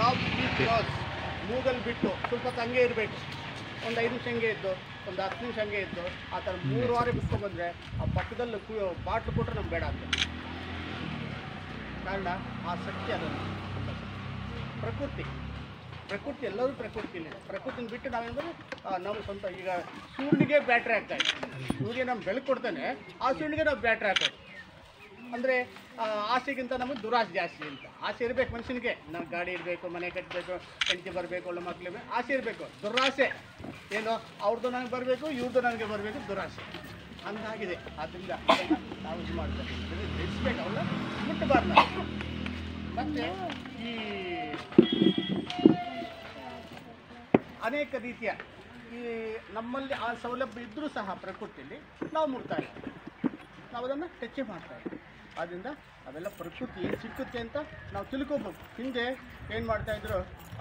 Stop speech class ಮೂಗಲ್ ಬಿಟ್ಟು ಸ್ವಲ್ಪ ಹೊತ್ತು ಹಂಗೆ ಇರಬೇಕು ಒಂದು ಐದು ನಿಮಿಷ ಹಂಗೆ ಇದ್ದು ಒಂದು ಹತ್ತು ನಿಮಿಷ ಹಂಗೆ ಇದ್ದು ಆ ಥರ ಮೂರು ವಾರ ಬಿಟ್ಕೊಂಡ್ಬಂದ್ರೆ ಆ ಪಕ್ಕದಲ್ಲಿ ಕು ಬಾಟ್ಲು ಕೊಟ್ಟರೆ ನಮ್ಗೆ ಬೇಡ ಅಂತ ಕಾರಣ ಆ ಶಕ್ತಿ ಅದನ್ನು ಪ್ರಕೃತಿ ಪ್ರಕೃತಿ ಎಲ್ಲರೂ ಪ್ರಕೃತಿನೇ ಪ್ರಕೃತಿನ ಬಿಟ್ಟು ನಾವೇನಂದ್ರೆ ನಮ್ಮ ಸ್ವಂತ ಈಗ ಸೂರ್ಯನಿಗೆ ಬ್ಯಾಟ್ರಿ ಹಾಕ್ತಾ ಇದೆ ಸೂರ್ಯ ನಮ್ಗೆ ಬೆಳಕು ಕೊಡ್ತಾನೆ ಆ ಸೂರ್ಯನಿಗೆ ನಾವು ಬ್ಯಾಟ್ರಿ ಹಾಕೋದು ಅಂದರೆ ಆಸೆಗಿಂತ ನಮಗೆ ದುರಾಸೆ ಜಾಸ್ತಿ ಅಂತ ಆಸೆ ಇರಬೇಕು ಮನುಷ್ಯನಿಗೆ ನಾವು ಗಾಡಿ ಇರಬೇಕು ಮನೆ ಕಟ್ಟಬೇಕು ಹೆಂಡತಿ ಬರಬೇಕು ಒಳ್ಳೆ ಮಕ್ಕಳು ಆಸೆ ಇರಬೇಕು ದುರಾಸೆ ಏನು ಅವ್ರದ್ದು ನನಗೆ ಬರಬೇಕು ಇವ್ರದ್ದು ನನಗೆ ಬರಬೇಕು ದುರಾಸೆ ಹಂಗಾಗಿದೆ ಆದ್ದರಿಂದ ಇದನ್ನ ನಾವು ಇದು ಮಾಡ್ಬೇಕು ಇದನ್ನ ಜಯಿಸ್ಬೇಕು ಅವನ್ನ ಮುಟ್ಟಬಾರ್ದು ನಾವು ಮತ್ತು ಈ ಅನೇಕ ರೀತಿಯ ಈ ನಮ್ಮಲ್ಲಿ ಆ ಸೌಲಭ್ಯ ಇದ್ದರೂ ಸಹ ಪ್ರಕೃತಿಯಲ್ಲಿ ನಾವು ಮುಟ್ತಾ ಇಲ್ಲ ನಾವು ಅದನ್ನು ಟಚ್ ಮಾಡ್ತಾ ಇದ್ದೀವಿ ಆದ್ದರಿಂದ ಅವೆಲ್ಲ ಪ್ರಕೃತಿ ಏನು ಸಿಕ್ಕುತ್ತೆ ಅಂತ ನಾವು ತಿಳ್ಕೊಬೇಕು ಹಿಂದೆ ಏನು ಮಾಡ್ತಾಯಿದ್ರು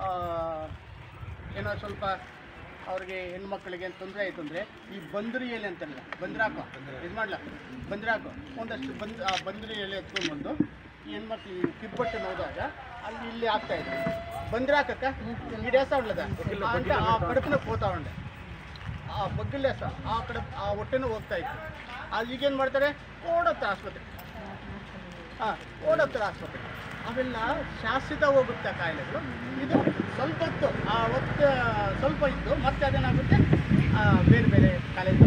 ಏನೋ ಸ್ವಲ್ಪ ಅವ್ರಿಗೆ ಹೆಣ್ಮಕ್ಳಿಗೆ ತೊಂದರೆ ಆಯಿತು ಅಂದರೆ ಈ ಬಂದ್ರಿ ಎಲೆ ಅಂತಾರಲ್ಲ ಬಂದ್ರಾಕೋ ಇದು ಮಾಡಲ ಬಂದ್ರಾಕೋ ಒಂದಷ್ಟು ಬಂದ್ ಆ ಬಂದ್ರಿ ಎಲೆ ಎತ್ಕೊಂಡು ಬಂದು ಈ ಹೆಣ್ಮಕ್ಳು ಈ ಕಿಬ್ಬಟ್ಟು ನೋಡಿದಾಗ ಅಲ್ಲಿ ಇಲ್ಲಿ ಆಗ್ತಾ ಇದ್ರು ಬಂದ್ರಾಕಕ್ಕ ಗಿಡಸ ಉಳ್ಳದ ಅಂತ ಆ ಕಡುಪಿನ ಹೋಗ್ತಾ ಉಂಡೆ ಆ ಬಗ್ಗಲ್ಲೇ ಸಹ ಆ ಕಡೆ ಆ ಹೊಟ್ಟೆನೂ ಹೋಗ್ತಾ ಇತ್ತು ಅದು ಈಗೇನು ಮಾಡ್ತಾರೆ ಓಡತ್ತೆ ಆಸ್ಪತ್ರೆ ಹಾಂ ಓಡತ್ತಾರೆ ಆಸ್ಪತ್ರೆ ಅವೆಲ್ಲ ಶಾಶ್ವತ ಹೋಗುತ್ತೆ ಆ ಕಾಯಿಲೆಗಳು ಇದು ಸ್ವಲ್ಪ ಹೊತ್ತು ಆ ಹೊತ್ತು ಸ್ವಲ್ಪ ಇದ್ದು ಮತ್ತೆ ಅದೇನಾಗುತ್ತೆ ಆ, ಬೇರೆ ಬೇರೆ ಕಾಯಿಲೆ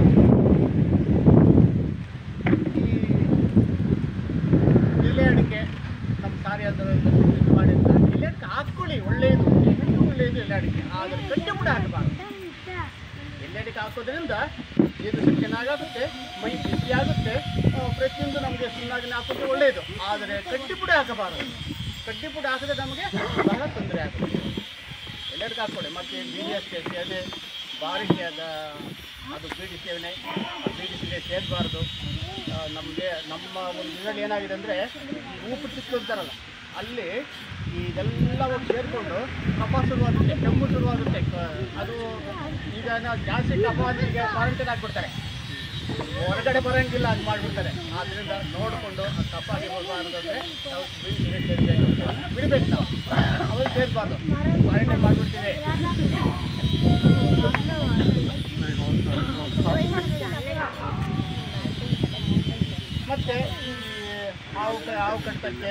ಈ ಎಲೆ ಅಡಿಕೆ ನಮ್ಮ ಕಾರ್ಯಾಲಯದಲ್ಲಿ ಇದು ಮಾಡಿರ್ತ ಎಲೆ ಅಡಿಕೆ ಹಾಕ್ಕೊಳ್ಳಿ ಒಳ್ಳೆಯದು ಎಷ್ಟು ಒಳ್ಳೆಯದು ಎಲೆ ಅಡಿಕೆ ಆದರೆ ಗಟ್ಟಿ ಕೂಡ ಹಾಕಬಾರ್ದು ಎಲೆ ಅಡಿಕೆ ಹಾಕೋದ್ರಿಂದ ಇದು ಚೆನ್ನಾಗಾಗುತ್ತೆ ಮೈ ಬಿಸಿ ಆಗುತ್ತೆ ಆ, ಪ್ರತಿಯೊಂದು ನಮಗೆ ಸುಣ್ಣಾಗಿನ ಹಾಕೋದು ಒಳ್ಳೆಯದು ಆದರೆ ಕಡ್ಡಿ ಪುಡಿ ಹಾಕಬಾರದು ಕಡ್ಡಿ ಪುಡಿ ಹಾಕಿದ್ರೆ ನಮಗೆ ಬಹಳ ತೊಂದರೆ ಆಗುತ್ತೆ ಎಲೆ ಅಡಿಕೆ ಹಾಕ್ಕೊಳ್ಳಿ ಮತ್ತು ಬೀಡಿ ಅಷ್ಟೇ ಅದೇ ಬಾರಿಗೆ ಅದ ಅದು ಬೀಡಿ ಸೇವನೆ ಆ ಬೀಡಿ ಸೇವನೆ ಸೇರಬಾರ್ದು ನಮಗೆ ನಮ್ಮ ಒಂದು ಇದರಲ್ಲಿ ಏನಾಗಿದೆ ಅಂದರೆ ಈ ಊಪು ಚಿಕ್ಕಂತಾರಲ್ಲ ಅಲ್ಲಿ ಇದೆಲ್ಲ ಹೋಗಿ ಸೇರಿಕೊಂಡು ಕಫ ಶುರುವಾಗುತ್ತೆ ಕೆಮ್ಮು ಶುರುವಾಗುತ್ತೆ ಕ- ಅದು ಈಗ ನಾವು ಜಾಸ್ತಿ ಕಫ ಅಂದ್ರೆ ಈಗ ಕ್ವಾರಂಟೈನ್ ಆಗಿಬಿಡ್ತಾರೆ ಹೊರಗಡೆ ಬರೋಂಗಿಲ್ಲ ಅದು ಮಾಡಿಬಿಡ್ತಾರೆ ಆದ್ದರಿಂದ ನೋಡಿಕೊಂಡು ಆ ಕಫ ಆಗಿರ್ಬಾರ್ದಂದ್ರೆ ನಾವು ಬೀಡಿ ಸಿಗರೇಟ್ ಸೇರ್ಬೇಕು ಬಿಡಬೇಕು ನಾವು ಅವಾಗ ಸೇರಬಾರ್ದು ಕ್ವಾರಂಟೈನ್ ಮಾಡಿಬಿಡ್ತೀವಿ ಮತ್ತು ಈ ಹಾವು ಕ- ಹಾವು ಕಟ್ಟಕ್ಕೆ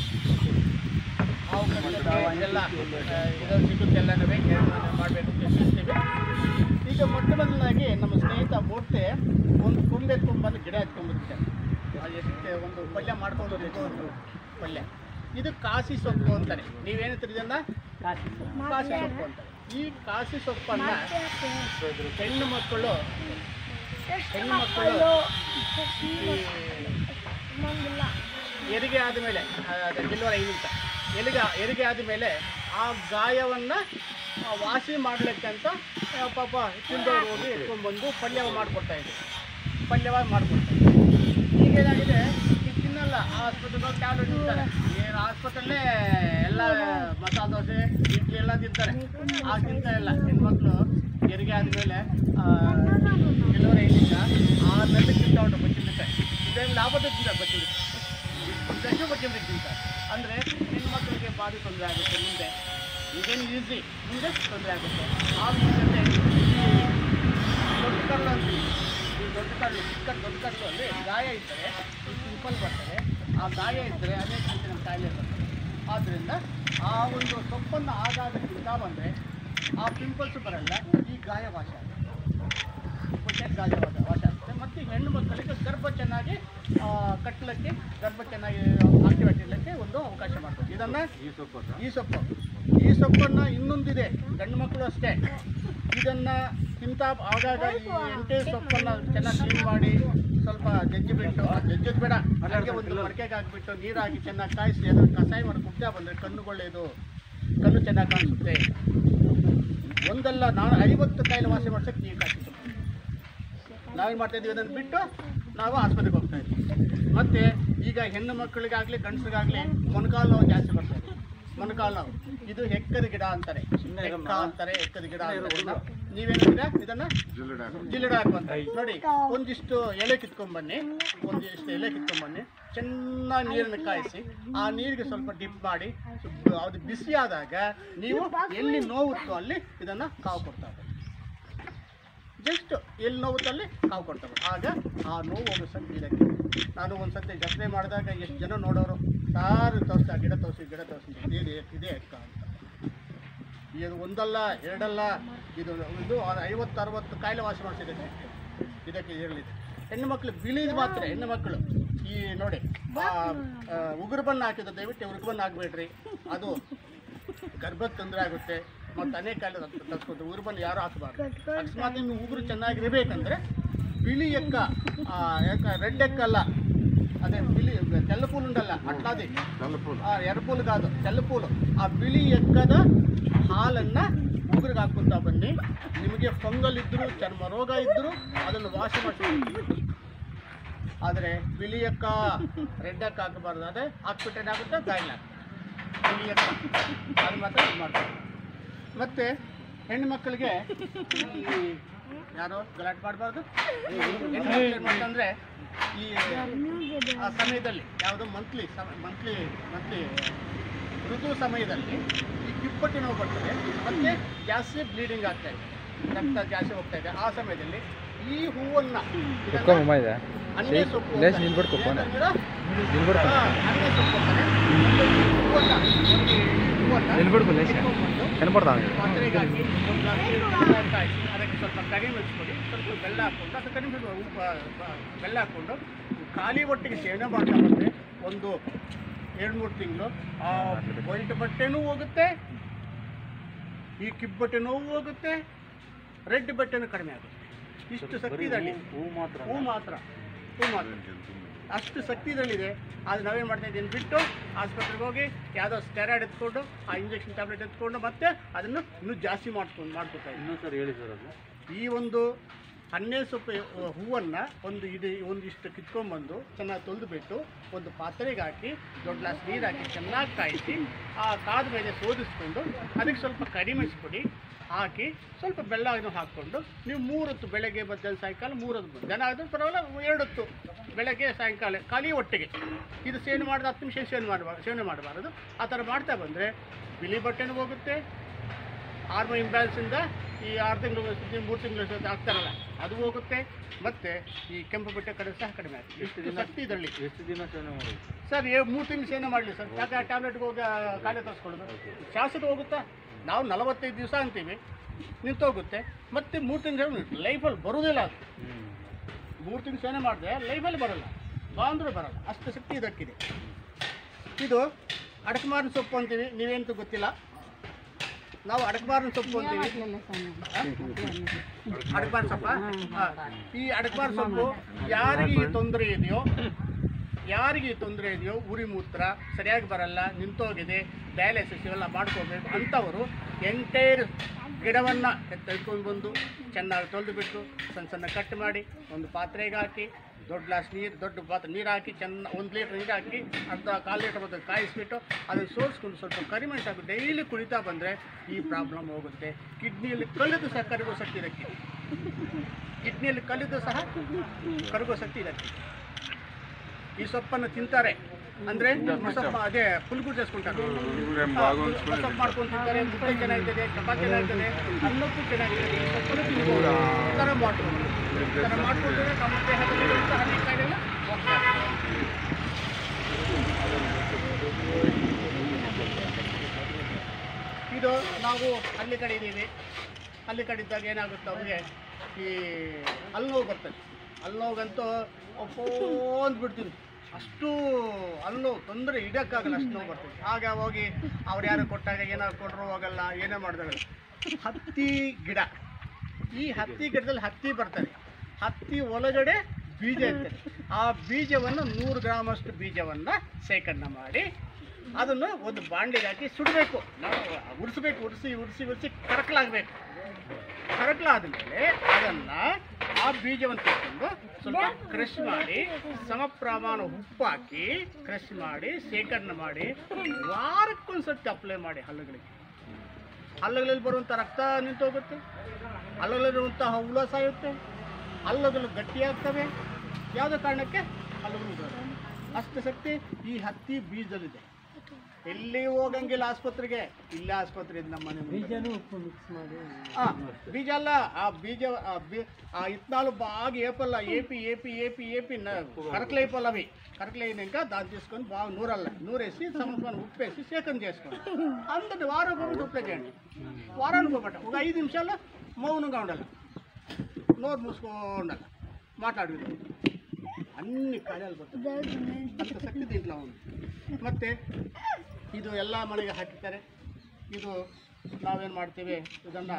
ಹಾವು ಕಟ್ಟಕ್ಕೆ ಎಲ್ಲ ಇದು ಸಿಗುತ್ತೆಲ್ಲನೂ ಮಾಡಬೇಕು ಅಂತ ಹೇಳ್ತೀವಿ ಈಗ ಮೊಟ್ಟ ಮೊದಲಾಗಿ ನಮ್ಮ ಸ್ನೇಹಿತ ಮೂರ್ತಿ ಒಂದು ಕೊಂಬೆ ಎತ್ಕೊಂಡ್ಬಂದು ಗಿಡ ಎತ್ಕೊಂಡ್ಬಂದಿದ್ದಾರೆ ಅದು ಎಷ್ಟು ಒಂದು ಪಲ್ಯ ಮಾಡ್ಕೊಂಡು ಹೋಗ್ಬೇಕು ಒಂದು ಪಲ್ಯ ಇದು ಕಾಸಿ ಸೊಪ್ಪು ಅಂತಾರೆ ನೀವೇನಂತೀರಿ ಇದನ್ನ ಕಾಸಿ ಸೊಪ್ಪು ಕಾಸಿ ಸೊಪ್ಪು ಅಂತಾರೆ ಈ ಕಾಸಿ ಸೊಪ್ಪನ್ನು ಹೆಣ್ಣು ಮಕ್ಕಳು ಹೆಣ್ಣು ಮಕ್ಕಳು ಈ ಹೆರಿಗೆ ಆದಮೇಲೆ ಅದೇ ಡೆಲಿವರಿ ಐದು ಹೆರಿಗೆ ಹೆರಿಗೆ ಆದಮೇಲೆ ಆ ಗಾಯವನ್ನು ವಾಸಿ ಮಾಡಲಿಕ್ಕೆ ಅಂತ ಆ, ಪಾಪ ತಿಂದವರು ಹೋಗಿ ಎತ್ಕೊಂಡ್ಬಂದು ಪಲ್ಯ ಮಾಡಿಕೊಡ್ತಾ ಇದ್ರು ಪಲ್ಯವಾಗಿ ಮಾಡಿಕೊಡ್ತಾರೆ ಈಗೇನಾಗಿದೆ ಈಗ ತಿನ್ನಲ್ಲ ಆಸ್ಪತ್ರೆಗೆ ಟ್ಯಾಬ್ಲೆಟ್ ತಿಂತಾರೆ ಏನು ಆಸ್ಪತ್ರೆಯಲ್ಲೇ ಎಲ್ಲ ಮಸಾಲೆ ದೋಸೆ ಇಡ್ಲಿ ಎಲ್ಲ ತಿಂತಾರೆ ಆ ತಿಂತಾ ಇಲ್ಲ ಹೆಣ್ಮಕ್ಳು ಹೆರಿಗೆ ಆದಮೇಲೆ ಡೆಲಿವರಿ ಐದಿಲ್ಲ ಆ ನೆಲೆ ತಿಂತಾ ಉಂಟು ಬಚ್ಚಿನಕಾಯಿ ಇದೇ ಲಾಭದ ತಿಂತಾರೆ ಬಚ್ಚಿನಕಾಯಿ ದಶ ಬಚ್ಚಿನಕಾಯಿ ತಿಂತಾರೆ ಅಂದರೆ ಹೆಣ್ಮಕ್ಳಿಗೆ ಭಾರಿ ತೊಂದರೆ ಆಗುತ್ತೆ ಮುಂದೆ ಈಗೇನು ಈಸಿ ಮುಂದೆ ತೊಂದರೆ ಆಗುತ್ತೆ ಆ ಜೊತೆ ಈ ದೊಡ್ಡ ಕಲ್ಲು ಅಂತೀವಿ ಈ ದೊಡ್ಡ ಕಲ್ಲು ಚಿಕ್ಕ ದೊಡ್ಡ ಕಲ್ಲು ಅಂದರೆ ಗಾಯ ಇದ್ದರೆ ಈ ಸಿಂಪಲ್ ಬರ್ತದೆ ಆ ಗಾಯ ಇದ್ದರೆ ಅನೇಕ ರೀತಿಯ ಕಾಯಿಲೆ ಬರ್ತದೆ ಆದ್ದರಿಂದ ಆ ಒಂದು ಸೊಪ್ಪನ್ನು ಆಗಾಗ ತಿಂತಾ ಬಂದರೆ ಆ ಪಿಂಪಲ್ಸ್ ಬರಲ್ಲ ಈ ಗಾಯ ವಾಶ ಆಗುತ್ತೆ ಹೊಟ್ಟೆ ಗಾಯ ವಾಶ ವಾಶ ಆಗುತ್ತೆ ಮತ್ತು ಹೆಣ್ಣು ಮಕ್ಕಳಿಗೆ ಗರ್ಭ ಚೆನ್ನಾಗಿ ಆ, ಕಟ್ಟಲಿಕ್ಕೆ ಗರ್ಭ ಚೆನ್ನಾಗಿ ಆಕ್ಟಿವೇಟ್ ಇರಲಿಕ್ಕೆ ಒಂದು ಅವಕಾಶ ಮಾಡ್ತೀವಿ ಇದನ್ನು ಈ ಸೊಪ್ಪು ಈ ಸೊಪ್ಪು ಈ ಸೊಪ್ಪನ್ನು ಇನ್ನೊಂದಿದೆ ಗಂಡು ಮಕ್ಕಳು ಅಷ್ಟೇ ಇದನ್ನು ತಿಂತ ಆಗಾಗ ಈ ಎಂಟೇ ಸೊಪ್ಪನ್ನು ಚೆನ್ನಾಗಿ ಕ್ಲೀನ್ ಮಾಡಿ ಸ್ವಲ್ಪ ಜಜ್ಜಿ ಬಿಟ್ಟು ಜಜ್ಜೋದು ಬೇಡ ಹಾಗೆ ಒಂದು ಮಡಕೆಗೆ ಹಾಕಿಬಿಟ್ಟು ನೀರು ಹಾಕಿ ಚೆನ್ನಾಗಿ ಕಾಯಿಸಿ ಅದನ್ನು ಕಷಾಯ ಮಾಡಿ ಕುಡ್ತಾ ಬಂದರೆ ಕಣ್ಣುಗೊಳ್ಳೆಯದು ಕಣ್ಣು ಚೆನ್ನಾಗಿ ಕಾಣಿಸುತ್ತೆ ಒಂದಲ್ಲ ನಾನು ಐವತ್ತು ಕಾಯಿಲೆ ವಾಸಿ ಮಾಡ್ಸೋಕ್ಕೆ ನೀರು ಹಾಕಿ ಸೊಪ್ಪು ನಾವೇನು ಮಾಡ್ತಾ ಇದ್ದೀವಿ ಅದನ್ನು ಬಿಟ್ಟು ನಾವು ಆಸ್ಪತ್ರೆಗೆ ಹೋಗ್ತಾ ಇದ್ದೀವಿ ಮತ್ತು ಈಗ ಹೆಣ್ಣು ಮಕ್ಕಳಿಗಾಗಲಿ ಗಂಡಸರಿಗಾಗಲಿ ಮೊಣಕಾಲು ನೋವು ಜಾಸ್ತಿ ಬರ್ತಾ ಇದೆ ಮೊಣಕಾಲು ನೋವು ಇದು ಎಕ್ಕದ ಗಿಡ ಅಂತಾರೆ ಸುಮ್ನೆ ಎಕ್ಕ ಇರಮ್ಮ. ಅಂತಾರೆ ಎಕ್ಕದ ಗಿಡ ಅಂತಾರೆ ನೀವೇನಿದ್ರೆ ಇದನ್ನ ಜಿಲ್ಲಡ ಹಾಕುವಂತ ನೋಡಿ ಒಂದಿಷ್ಟು ಎಲೆ ಕಿತ್ಕೊಂಡ್ ಬನ್ನಿ ಒಂದಿಷ್ಟು ಎಲೆ ಕಿತ್ಕೊಂಡ್ ಬನ್ನಿ ಚೆನ್ನಾಗಿ ನೀರನ್ನು ಕಾಯಿಸಿ ಆ ನೀರಿಗೆ ಸ್ವಲ್ಪ ಡಿಪ್ ಮಾಡಿ ಸ್ವಲ್ಪ ಅದು ಬಿಸಿ ಆದಾಗ ನೀವು ಎಲ್ಲಿ ನೋವುತ್ತೋ ಅಲ್ಲಿ ಇದನ್ನ ಕಾವು ಕೊಡ್ತಾ ಹೋಗಿ ಜಸ್ಟ್ ಎಲ್ಲಿ ನೋವುತ್ತೋ ಅಲ್ಲಿ ಕಾವು ಕೊಡ್ತಾ ಹೋಗಿ ಆಗ ಆ ನೋವು ಹೋಗೋ ಶಕ್ತಿ ಇದಕ್ಕೆ ನಾನು ಒಂದು ಸತಿ ಜಾತ್ರೆ ಮಾಡಿದಾಗ ಎಷ್ಟು ಜನ ನೋಡೋರು ಸಾರು ತೋರಿಸ್ತಾ ಗಿಡ ತೋರಿಸಿ ಗಿಡ ತೋರಿಸಿ ಇದೇ ಇದೇ ಅಕ್ಕ ಅಂತ ಇದು ಒಂದಲ್ಲ ಎರಡಲ್ಲ ಇದು ಇದು ಐವತ್ತು ಅರವತ್ತು ಕಾಯಿಲೆ ವಾಸಿ ಮಾಡಿಸಿದೆ ಇದಕ್ಕೆ ಹೇಳಲಿದೆ ಹೆಣ್ಣು ಮಕ್ಕಳು ಬಿಳಿದು ಮಾತ್ರ ಹೆಣ್ಣು ಮಕ್ಕಳು ಈ ನೋಡಿ ಆ, ಆ, ಉಗುರು ಬಣ್ಣ ಹಾಕಿದ ದಯವಿಟ್ಟು ಉಗುರು ಬಣ್ಣ ಹಾಕ್ಬೇಡ್ರಿ ಅದು ಗರ್ಭದ ತೊಂದರೆ ಆಗುತ್ತೆ ಮತ್ತು ಅನೇಕ ಕಾಯಿಲೆ ತರಿಸ್ಕೊಂಡು ಉಗುರು ಬಣ್ಣ ಯಾರು ಹಾಕಬಾರ್ದು ಅಕಸ್ಮಾತ್ ನಿಮ್ಗೆ ಉಗುರು ಚೆನ್ನಾಗಿರ್ಬೇಕಂದ್ರೆ ಬಿಳಿ ಎಕ್ಕ ಆ, ಎಕ್ಕ ರೆಡ್ ಎಕ್ಕ ಅಲ್ಲ ಅದೇ ಬಿಳಿ ತೆಲ್ಲಪೂಲು ಉಂಡಲ್ಲ ಅಟ್ಲಾದಿ ಆ ಎರ್ಪೂಲು ಕಾದು ತೆಲ್ಲಪೂಲು ಆ ಬಿಳಿ ಎಕ್ಕದ ಹಾಲನ್ನ ಉಗುರಿಗೆ ಹಾಕ್ಕೊಂತ ಬನ್ನಿ ನಿಮಗೆ ಫಂಗಲ್ ಇದ್ದರೂ ಚರ್ಮ ರೋಗ ಇದ್ದರೂ ಅದನ್ನು ವಾಶ ಮಾಡಿ ಆದರೆ ಬಿಳಿ ಎಕ್ಕ ರೆಡ್ ಎಕ್ಕ ಹಾಕಬಾರ್ದು ಅದೇ ಹಾಕ್ಬಿಟ್ರೆ ಏನಾಗುತ್ತೆ ಕಾಯಿಲೆ ಬಿಳಿ ಎಕ್ಕ ಅದು ಮಾತ್ರ ಇದು ಮಾಡ್ತಾರೆ ಮತ್ತು ಹೆಣ್ಣು ಮಕ್ಕಳಿಗೆ ಈ ಯಾರೋ ಗಲಾಟೆ ಮಾಡಬಾರ್ದು ಹೆಣ್ಣು ಮಕ್ಳು ಏನ್ ಮಾಡ್ತಂದ್ರೆ ಈ ಆ ಸಮಯದಲ್ಲಿ ಯಾವುದೋ ಮಂತ್ಲಿ ಸಮ ಮಂತ್ಲಿ ಮಂತ್ಲಿ ಋತು ಸಮಯದಲ್ಲಿ ಈ ಕಿಪ್ಪಟ್ಟಿ ನೋವು ಬರ್ತದೆ ಮತ್ತೆ ಜಾಸ್ತಿ ಬ್ಲೀಡಿಂಗ್ ಆಗ್ತಾ ಇದೆ ರಕ್ತ ಜಾಸ್ತಿ ಹೋಗ್ತಾ ಇದೆ ಆ ಸಮಯದಲ್ಲಿ ಈ ಹೂವನ್ನ ಇದನ್ನ ಇದೆ ಅನ್ನೆ ಸೊಪ್ಪು ಲೇಸ್ ಅಂತಾರೆ. ನಿಲ್ಬಿಡ್ತು ಫೋನ್. ಏನಂತೀರಾ? ನಿಲ್ಬಿಡ್ತು. ಹಾ, ಅನ್ನೆ ಸೊಪ್ಪು ಅಂತಾರೆ. ಒಂದು ಹೂವನ್ನ ಒಂದು ಹೂವನ್ನ ನಿಲ್ಬಿಡ್ತು ಲೇಸ್. ಕಿತ್ಕೊಂಡ್ಬಂದು ಕನ್ಬಡ್ತಾವೆ ಪಾತ್ರೆಗೆ ಹಾಕಿ ಒಂದು ಗ್ಲಾಸ್ ನೀರು ಕಾಯಿಸಿ ಅದಕ್ಕೆ ಸ್ವಲ್ಪ ಕರಿಮೆ ಹಚ್ಕೊಡಿ ಸ್ವಲ್ಪ ಬೆಲ್ಲ ಹಾಕ್ಕೊಂಡು ಅದು ಕಡಿಮೆ ಉಪ್ಪು ಬ- ಬೆಲ್ಲ ಹಾಕ್ಕೊಂಡು ಖಾಲಿ ಹೊಟ್ಟೆಗೆ ಸೇವನೆ ಮಾಡ್ತಾ ಬಂದರೆ ಒಂದು ಎರಡು ಮೂರು ತಿಂಗಳು ಆ ವೈಟ್ ಬಟ್ಟೆನೂ ಹೋಗುತ್ತೆ ಈ ಕಿಬ್ಬಟ್ಟೆ ನೋವು ಹೋಗುತ್ತೆ ರೆಡ್ ಬಟ್ಟೆನೂ ಕಡಿಮೆ ಆಗುತ್ತೆ ಇಷ್ಟು ಶಕ್ತಿ ಇದರಲ್ಲಿ ಹೂ ಮಾತ್ರ ಹೂ ಮಾತ್ರ ಹೂ ಮಾತ್ರ ಅಷ್ಟು ಶಕ್ತಿ ಇದರಲ್ಲಿದೆ ಅದು ನಾವೇನು ಮಾಡ್ತಾ ಇದ್ದೀನಿ ಬಿಟ್ಟು ಆಸ್ಪತ್ರೆಗೆ ಹೋಗಿ ಯಾವುದೋ ಸ್ಟೆರಾಯ್ಡ್ ಎತ್ಕೊಂಡು ಆ ಇಂಜೆಕ್ಷನ್ ಟ್ಯಾಬ್ಲೆಟ್ ಎತ್ಕೊಂಡು ಮತ್ತೆ ಅದನ್ನು ಇನ್ನೂ ಜಾಸ್ತಿ ಮಾಡ್ಕೊಂಡು ಮಾಡ್ಕೊತಾ ಇದ್ದೀನಿ ಇನ್ನೂ ಸರ್ ಹೇಳಿ ಸರ್ ಅದು ಈ ಒಂದು ಹಣ್ಣೆ ಸೊಪ್ಪು ಹೂವನ್ನು ಒಂದು ಇದು ಒಂದಿಷ್ಟು ಕಿತ್ಕೊಂಡ್ಬಂದು ಚೆನ್ನಾಗಿ ತೊಳೆದುಬಿಟ್ಟು ಒಂದು ಪಾತ್ರೆಗೆ ಹಾಕಿ ದೊಡ್ಡ ಗ್ಲಾಸ್ ನೀರು ಹಾಕಿ ಚೆನ್ನಾಗಿ ಕಾಯಿಸಿ ಆ ಕಾದ ಮೇಲೆ ಸೋದಿಸ್ಕೊಂಡು ಅದಕ್ಕೆ ಸ್ವಲ್ಪ ಕಡಿಮೆಸ್ಕೊಡಿ ಹಾಕಿ ಸ್ವಲ್ಪ ಬೆಲ್ಲವನ್ನು ಹಾಕ್ಕೊಂಡು ನೀವು ಮೂರೊತ್ತು ಬೆಳಗ್ಗೆ ಮಧ್ಯಾಹ್ನ ಸಾಯಂಕಾಲ ಮೂರೊತ್ತು ಜನ ಆದರೂ ಪರವಾಗಿಲ್ಲ ಎರಡೊತ್ತು ಬೆಳಗ್ಗೆ ಸಾಯಂಕಾಲ ಖಾಲಿ ಹೊಟ್ಟೆಗೆ ಇದು ಸೇವನೆ ಮಾಡಿದ ಹತ್ತು ನಿಮಿಷ ಸೇವನೆ ಮಾಡಬಾರ್ದು ಸೇವನೆ ಮಾಡಬಾರದು ಆ ಥರ ಮಾಡ್ತಾ ಬಂದರೆ ಬಿಳಿ ಬಟ್ಟೆನೂ ಹೋಗುತ್ತೆ ಹಾರ್ಮೋನ್ ಇಂಬ್ಯಾಲೆನ್ಸಿಂದ ಈ ಆರು ತಿಂಗಳು ಮೂರು ತಿಂಗಳು ಆಗ್ತಾರಲ್ಲ ಅದು ಹೋಗುತ್ತೆ ಮತ್ತು ಈ ಕೆಂಪು ಬಟ್ಟೆ ಕಡೆ ಸಹ ಕಡಿಮೆ ಆಗುತ್ತೆ ಎಷ್ಟು ದಿನ ಶಕ್ತಿ ಇದರಲ್ಲಿ ಎಷ್ಟು ದಿನ ಸೇವನೆ ಮಾಡೋದು ಸರ್ ಏ ಮೂರು ತಿಂಗಳು ಸೇವನೆ ಮಾಡಲಿ ಸರ್ ಯಾಕೆ ಆ ಟ್ಯಾಬ್ಲೆಟ್ಗೆ ಹೋಗಿ ಆ ಕಾಯಿಲೆ ತರಿಸ್ಕೊಳ್ಳೋದು ಶಾಸಕ ಹೋಗುತ್ತಾ ನಾವು ನಲವತ್ತೈದು ದಿವಸ ಅಂತೀವಿ ನಿಂತೋಗುತ್ತೆ ಮತ್ತೆ ಮೂರು ತಿಂಗಳು ಲೈಫಲ್ಲಿ ಬರೋದಿಲ್ಲ ಅದು ಮೂರು ತಿಂಗಳು ಸೇವನೆ ಮಾಡಿದ್ರೆ ಲೈಫಲ್ಲಿ ಬರೋಲ್ಲ ಬಾ ಅಂದರೂ ಬರೋಲ್ಲ ಅಷ್ಟು ಶಕ್ತಿ ಇದಕ್ಕಿದೆ ಇದು ಅಡಕಮಾರಿನ ಸೊಪ್ಪು ಅಂತೀವಿ ನೀವೇಂತ ಗೊತ್ತಿಲ್ಲ ನಾವು ಅಡಕಮಾರಿನ ಸೊಪ್ಪು ಅಂತೀವಿ ಅಡಕಮಾರಿನ ಸೊಪ್ಪ ಹಾ. ಈ ಅಡಕಮಾರಿನ ಸೊಪ್ಪು ಯಾರಿಗೆ ಈ ತೊಂದರೆ ಇದೆಯೋ ಯಾರಿಗೆ ಈ ತೊಂದರೆ ಇದೆಯೋ ಉರಿ ಮೂತ್ರ ಸರಿಯಾಗಿ ಬರಲ್ಲ ನಿಂತೋಗಿದೆ ಡಯಾಲಿಸಿಸ್ ಇವೆಲ್ಲ ಮಾಡ್ಕೋಬೇಕು ಅಂಥವರು ಎಂಟೈರ್ ಗಿಡವನ್ನು ತೆಗೆದುಕೊಂಡು ಬಂದು ಚೆನ್ನಾಗಿ ತೊಳೆದು ಬಿಟ್ಟು ಸಣ್ಣ ಸಣ್ಣ ಕಟ್ ಮಾಡಿ ಒಂದು ಪಾತ್ರೆಗೆ ಹಾಕಿ ದೊಡ್ಡ ಗ್ಲಾಸ್ ನೀರು ದೊಡ್ಡ ಪಾತ್ರೆ ನೀರು ಹಾಕಿ ಚೆನ್ನ ಒಂದು ಲೀಟ್ರ್ ನೀರು ಹಾಕಿ ಅರ್ಧ ಕಾಲು ಲೀಟ್ರ್ ಬಂದು ಕಾಯಿಸ್ಬಿಟ್ಟು ಅದನ್ನು ಸೋರಿಸ್ಕೊಂಡು ಸ್ವಲ್ಪ ಕರಿಮೆಣಸು ಹಾಕಿ ಡೈಲಿ ಕುಡಿತಾ ಬಂದರೆ ಈ ಪ್ರಾಬ್ಲಮ್ ಹೋಗುತ್ತೆ ಕಿಡ್ನಿಯಲ್ಲಿ ಕಲ್ಲಿದ್ದು ಸಹ ಕರಗೋ ಶಕ್ತಿ ಇದಕ್ಕೆ ಕಿಡ್ನಿಯಲ್ಲಿ ಕಲ್ಲಿದ್ದು ಸಹ ಕರಗೋ ಶಕ್ತಿ ಇದಕ್ಕೆ ಈ ಸೊಪ್ಪನ್ನು ತಿಂತಾರೆ ಅಂದ್ರೆ ಮಸಪ್ಪ ಅದೇ ಪುಲ್ಗುಡ್ చేసుకుంటారు ಮಸಪ್ಪ ಮಾಡ್ಕೊಂಡು ತಿಂತಾರೆ ಮುದ್ದೆ ಚೆನ್ನಾಗಿರ್ತದೆ ಚಪಾತಿ ಚೆನ್ನಾಗಿರ್ತದೆ ಅನ್ನಕ್ಕೂ ಚೆನ್ನಾಗಿರ್ತದೆ ಈ ಸೊಪ್ಪನ್ನು ತಿನ್ಬೋದು ಈ ಥರ ಮಾಡ್ಕೊಂಡು ಈ ಥರ ಮಾಡ್ಕೊಂಡ್ರೆ ನಮ್ಮ ದೇಹದಲ್ಲಿ ಇರುವಂಥ ಅನೇಕ ಕಾಯಿಲೆಲ್ಲ ಹೋಗ್ತಾರೆ ಇದು ನಾವು ಹಳ್ಳಿ ಕಡೆ ಇದ್ದೀವಿ ಹಳ್ಳಿ ಕಡೆ ಇದ್ದಾಗ ಏನಾಗುತ್ತೆ ಅವ್ರಿಗೆ ಈ ಹಲ್ಲೋವು ಬರ್ತದೆ ಹಲ್ಲೋಗಂತೂ ಒಪ್ಪೋ ಅಂದ್ಬಿಡ್ತೀವಿ ಅಷ್ಟು ಹಲ್ಲು ತೊಂದರೆ ಇಡೋಕ್ಕಾಗಲ್ಲ ಅಷ್ಟು ನೋವು ಬರ್ತದೆ ಆಗ ಹೋಗಿ ಅವ್ರು ಯಾರು ಕೊಟ್ಟಾಗ ಏನಾದ್ರು ಕೊಟ್ಟರು ಹೋಗಲ್ಲ ಏನೇ ಮಾಡಿದಾಗ ಹತ್ತಿ ಗಿಡ ಈ ಹತ್ತಿ ಗಿಡದಲ್ಲಿ ಹತ್ತಿ ಬರ್ತದೆ ಹತ್ತಿ ಒಳಗಡೆ ಬೀಜ ಇರ್ತದೆ ಆ ಬೀಜವನ್ನು ನೂರು ಗ್ರಾಮಷ್ಟು ಬೀಜವನ್ನು ಶೇಖರಣೆ ಮಾಡಿ ಅದನ್ನು ಒಂದು ಬಾಂಡಿಗೆ ಹಾಕಿ ಸುಡಬೇಕು ನಾವು ಉರಿಸ್ಬೇಕು ಉರಿಸಿ ಉರಿಸಿ ಉರಿಸಿ ಕರಕಲಾಗಬೇಕು ಕರಕಲಾದ ಮೇಲೆ ಅದನ್ನು ಆ ಬೀಜವನ್ನು ತಗೊಂಡು ಸ್ವಲ್ಪ ಕ್ರಷ್ ಮಾಡಿ ಸಮ ಪ್ರಮಾಣ ಉಪ್ಪು ಹಾಕಿ ಕ್ರಷ್ ಮಾಡಿ ಶೇಖರಣೆ ಮಾಡಿ ವಾರಕ್ಕೊಂದ್ಸತಿ ಅಪ್ಲೈ ಮಾಡಿ ಹಲ್ಲುಗಳಿಗೆ ಹಲ್ಲುಗಳಲ್ಲಿ ಬರುವಂಥ ರಕ್ತ ನಿಂತೋಗುತ್ತೆ ಹಲ್ಲುಗಳಿರುವಂತಹ ಹುಳ ಸಾಯುತ್ತೆ ಹಲ್ಲುಗಳು ಗಟ್ಟಿಯಾಗ್ತವೆ ಯಾವುದೇ ಕಾರಣಕ್ಕೆ ಹಲ್ಲುಗಳು ಉದುರೋದು. ಅಷ್ಟು ಶಕ್ತಿ ಈ ಹತ್ತಿ ಬೀಜದಲ್ಲಿದೆ ಎಲ್ಲಿ ಹೋಗಂಗಿಲ್ಲ ಆಸ್ಪತ್ರೆಗೆ ಇಲ್ಲೇ ಆಸ್ಪತ್ರೆ ಇದೆ ನಮ್ಮ ಮನೆ ಮುಂದೆ. ಉಪ್ಪು ಮಿಕ್ಸ್ ಮಾಡಿ ಆ, ಬೀಜ ಅಲ್ಲ ಆ ಬೀಜ ಆ ಬಿ- ಆ ఇత్తనాలు బాగా ఏపల్ల ఏపి ఏపి ఏపి ఏపి కరకలు అయిపోవాలి అవి కరకలు అయినాక దాన్ని తీసుకొని బాగా నూరల్ల నూరేసి సంవత్సరం ఉప్పేసి సేకరణ చేసుకోండి అందరి వారం ఒకటి ఉప్పే చేయండి వారానికి ఒకటి ఒక ఐదు నిమిషాలు మౌనంగా ఉండాలి నోరు మూసుకోండాలి మాట్లాడదు అన్ని కార్యాలు పోతాయి అంత శక్తి దీంట్లో ఉంది ಮತ್ತೆ ಇದು ಎಲ್ಲ ಮನೆಗೆ ಹಾಕಿರ್ತಾರೆ ಇದು ನಾವೇನು ಮಾಡ್ತೀವಿ ಇದನ್ನು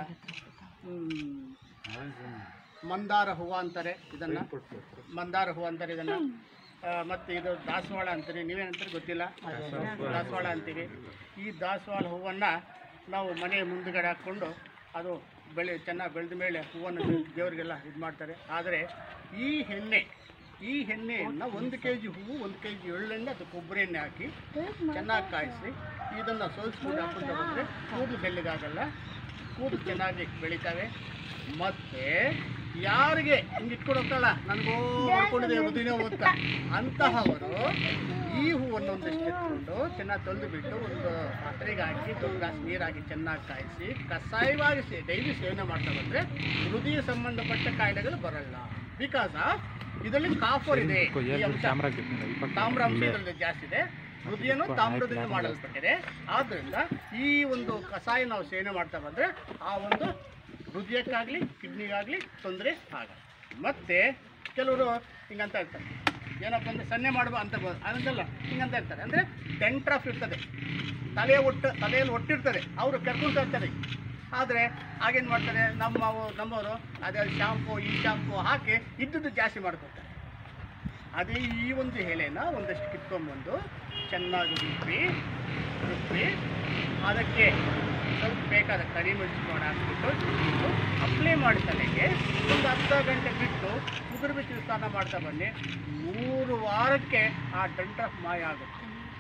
ಮಂದಾರ ಹೂವು ಅಂತಾರೆ ಇದನ್ನು ಮಂದಾರ ಹೂವು ಅಂತಾರೆ ಇದನ್ನು ಮತ್ತು ಇದು ದಾಸವಾಳ ಅಂತೀರಿ ನೀವೇನಂತಾರೆ ಗೊತ್ತಿಲ್ಲ ದಾಸವಾಳ ಅಂತೀವಿ ಈ ದಾಸವಾಳ ಹೂವನ್ನು ನಾವು ಮನೆ ಮುಂದುಗಡೆ ಹಾಕ್ಕೊಂಡು ಅದು ಬೆಳೆ ಚೆನ್ನಾಗಿ ಬೆಳೆದ ಮೇಲೆ ಹೂವನ್ನು ದೇವರಿಗೆಲ್ಲ ಇದು ಮಾಡ್ತಾರೆ ಆದರೆ ಈ ಎಣ್ಣೆ ಈ ಎಣ್ಣೆಯನ್ನು ಒಂದು ಕೆ ಜಿ ಹೂವು ಒಂದು ಕೆ ಜಿ ಎಳ್ಳೆಣ್ಣೆ ಅದು ಕೊಬ್ಬರಿ ಎಣ್ಣೆ ಹಾಕಿ ಚೆನ್ನಾಗಿ ಕಾಯಿಸಿ ಇದನ್ನು ಸೋಲ್ಸ್ಬಿಟ್ಟು ಹಾಕ್ಕೊಂತ ಬಂದರೆ ಕೂದಲು ಬೆಳ್ಳಗಾಗಲ್ಲ ಕೂದಲು ಚೆನ್ನಾಗಿ ಬೆಳಿತಾವೆ ಮತ್ತು ಯಾರಿಗೆ ಹಿಂಗೆ ಇಟ್ಕೊಂಡು ಹೋಗ್ತಾಳ ನನಗೋ ಮಾಡ್ಕೊಂಡಿದೆ ದಿನ ಓದ್ತಾ ಅಂತಹವರು ಈ ಹೂವನ್ನು ಒಂದಿಷ್ಟು ಎತ್ಕೊಂಡು ಚೆನ್ನಾಗಿ ತೊಳೆದು ಬಿಟ್ಟು ಒಂದು ಪಾತ್ರೆಗೆ ಹಾಕಿ ದೊಡ್ಡ ಗ್ಲಾಸ್ ನೀರಾಗಿ ಚೆನ್ನಾಗಿ ಕಾಯಿಸಿ ಕಷಾಯವಾಗಿ ಸೇ ಡೈಲಿ ಸೇವನೆ ಮಾಡ್ತಾ ಬಂದರೆ ಹೃದಯ ಸಂಬಂಧಪಟ್ಟ ಕಾಯಿಲೆಗಳು ಬರಲ್ಲ ಬಿಕಾಸ್ ಇದರಲ್ಲಿ ಕಾಫರ್ ಇದೆ ಈ ಅಂಶ ತಾಮ್ರಾಂಶ ಇದರಲ್ಲಿ ಜಾಸ್ತಿ ಇದೆ ಹೃದಯನು ತಾಮ್ರದಿಂದ ಮಾಡಲ್ಪಟ್ಟಿದೆ ಆದ್ದರಿಂದ ಈ ಒಂದು ಕಷಾಯ ನಾವು ಸೇವನೆ ಮಾಡ್ತಾ ಬಂದರೆ ಆ ಒಂದು ಹೃದಯಕ್ಕಾಗಲಿ ಕಿಡ್ನಿಗಾಗಲಿ ತೊಂದರೆ ಆಗಲ್ಲ ಮತ್ತು ಕೆಲವರು ಹಿಂಗಂತ ಇರ್ತಾರೆ ಏನಪ್ಪ ಅಂದರೆ ಸನ್ನೆ ಮಾಡುವ ಅಂತ ಬ- ಅಂತಲ್ಲ ಹಿಂಗಂತ ಇರ್ತಾರೆ ಅಂದರೆ ಡೆಂಟ್ರಫ್ ಇರ್ತದೆ ತಲೆ ಒಟ್ಟು ತಲೆಯಲ್ಲಿ ಒಟ್ಟಿರ್ತದೆ ಅವರು ಕರ್ಕೊಳ್ತಾ ಇರ್ತಾರೆ ಆದರೆ ಆಗೇನು ಮಾಡ್ತಾರೆ ನಮ್ಮ ನಮ್ಮವರು ಅದೇ ಶಾಂಪು ಈ ಶಾಂಪು ಹಾಕಿ ಇದ್ದದ್ದು ಜಾಸ್ತಿ ಮಾಡ್ಕೊತಾರೆ ಅದೇ ಈ ಒಂದು ಎಲೆನ ಒಂದಷ್ಟು ಕಿತ್ಕೊಂಡ್ಬಂದು ಚೆನ್ನಾಗಿ ರುಬ್ಬಿ ರುಬ್ಬಿ ಅದಕ್ಕೆ ಸ್ವಲ್ಪ ಬೇಕಾದ ಕರಿಮೆಣಸು ಮಾಡಿ ಹಾಕ್ಬಿಟ್ಟು ಅಪ್ಲೈ ಮಾಡಿ ತಲೆಗೆ ಒಂದು ಅರ್ಧ ಗಂಟೆ ಬಿಟ್ಟು ಉಗುರು ಬಿಟ್ಟು ಸ್ನಾನ ಮಾಡ್ತಾ ಬನ್ನಿ ಮೂರು ವಾರಕ್ಕೆ ಆ ದಂಟ್ರಫ್ ಮಾಯ ಆಗುತ್ತೆ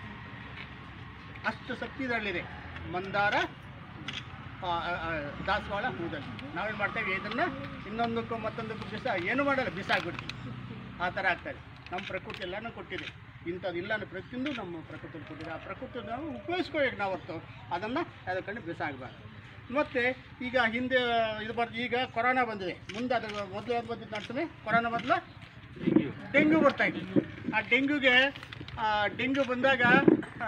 ಅಷ್ಟು ಶಕ್ತಿ ಇದರಲ್ಲಿದೆ ಮಂದಾರ ಆ, ಆ, ಆ, ದಾಸವಾಳ ಹೂದಲ್ಲಿ ನಾವೇನು ಮಾಡ್ತೇವೆ ಇದನ್ನು ಇನ್ನೊಂದಕ್ಕೂ ಮತ್ತೊಂದಕ್ಕೂ ಬಿಸ ಏನು ಮಾಡಲ್ಲ ಬಿಸಾಕ್ಬಿಡ್ತೀವಿ ಆ ಥರ ಆಗ್ತದೆ ನಮ್ಮ ಪ್ರಕೃತಿ ಎಲ್ಲನೂ ಕೊಟ್ಟಿದೆ ಇಂಥದ್ದು ಇಲ್ಲ ಅನ್ನೋ ಪ್ರತಿಯೊಂದು ನಮ್ಮ ಪ್ರಕೃತಿಯಲ್ಲಿ ಕೊಟ್ಟಿದೆ ಆ ಪ್ರಕೃತಿ ನಾವು ಉಪಯೋಗಿಸ್ಕೋಬೇಕು ನಾವು ಹೊರ್ತು ಅದನ್ನು ಅದಕ್ಕಂಡು ಬಿಸಾಗಬಾರ್ದು ಮತ್ತು ಈಗ ಹಿಂದೆ ಇದು ಬರ್ದು ಈಗ ಕೊರೋನಾ ಬಂದಿದೆ ಮುಂದೆ ಅದ್ರ ಮೊದಲು ಯಾವ್ದು ಬಂದಿದ್ದು ನೋಡ್ತೀನಿ ಕೊರೋನಾ ಮೊದಲು ಡೆಂಗ್ಯೂ ಬರ್ತಾ ಇತ್ತು ಆ ಡೆಂಗ್ಯೂಗೆ ಆ ಡೆಂಗ್ಯೂ ಬಂದಾಗ ಆ,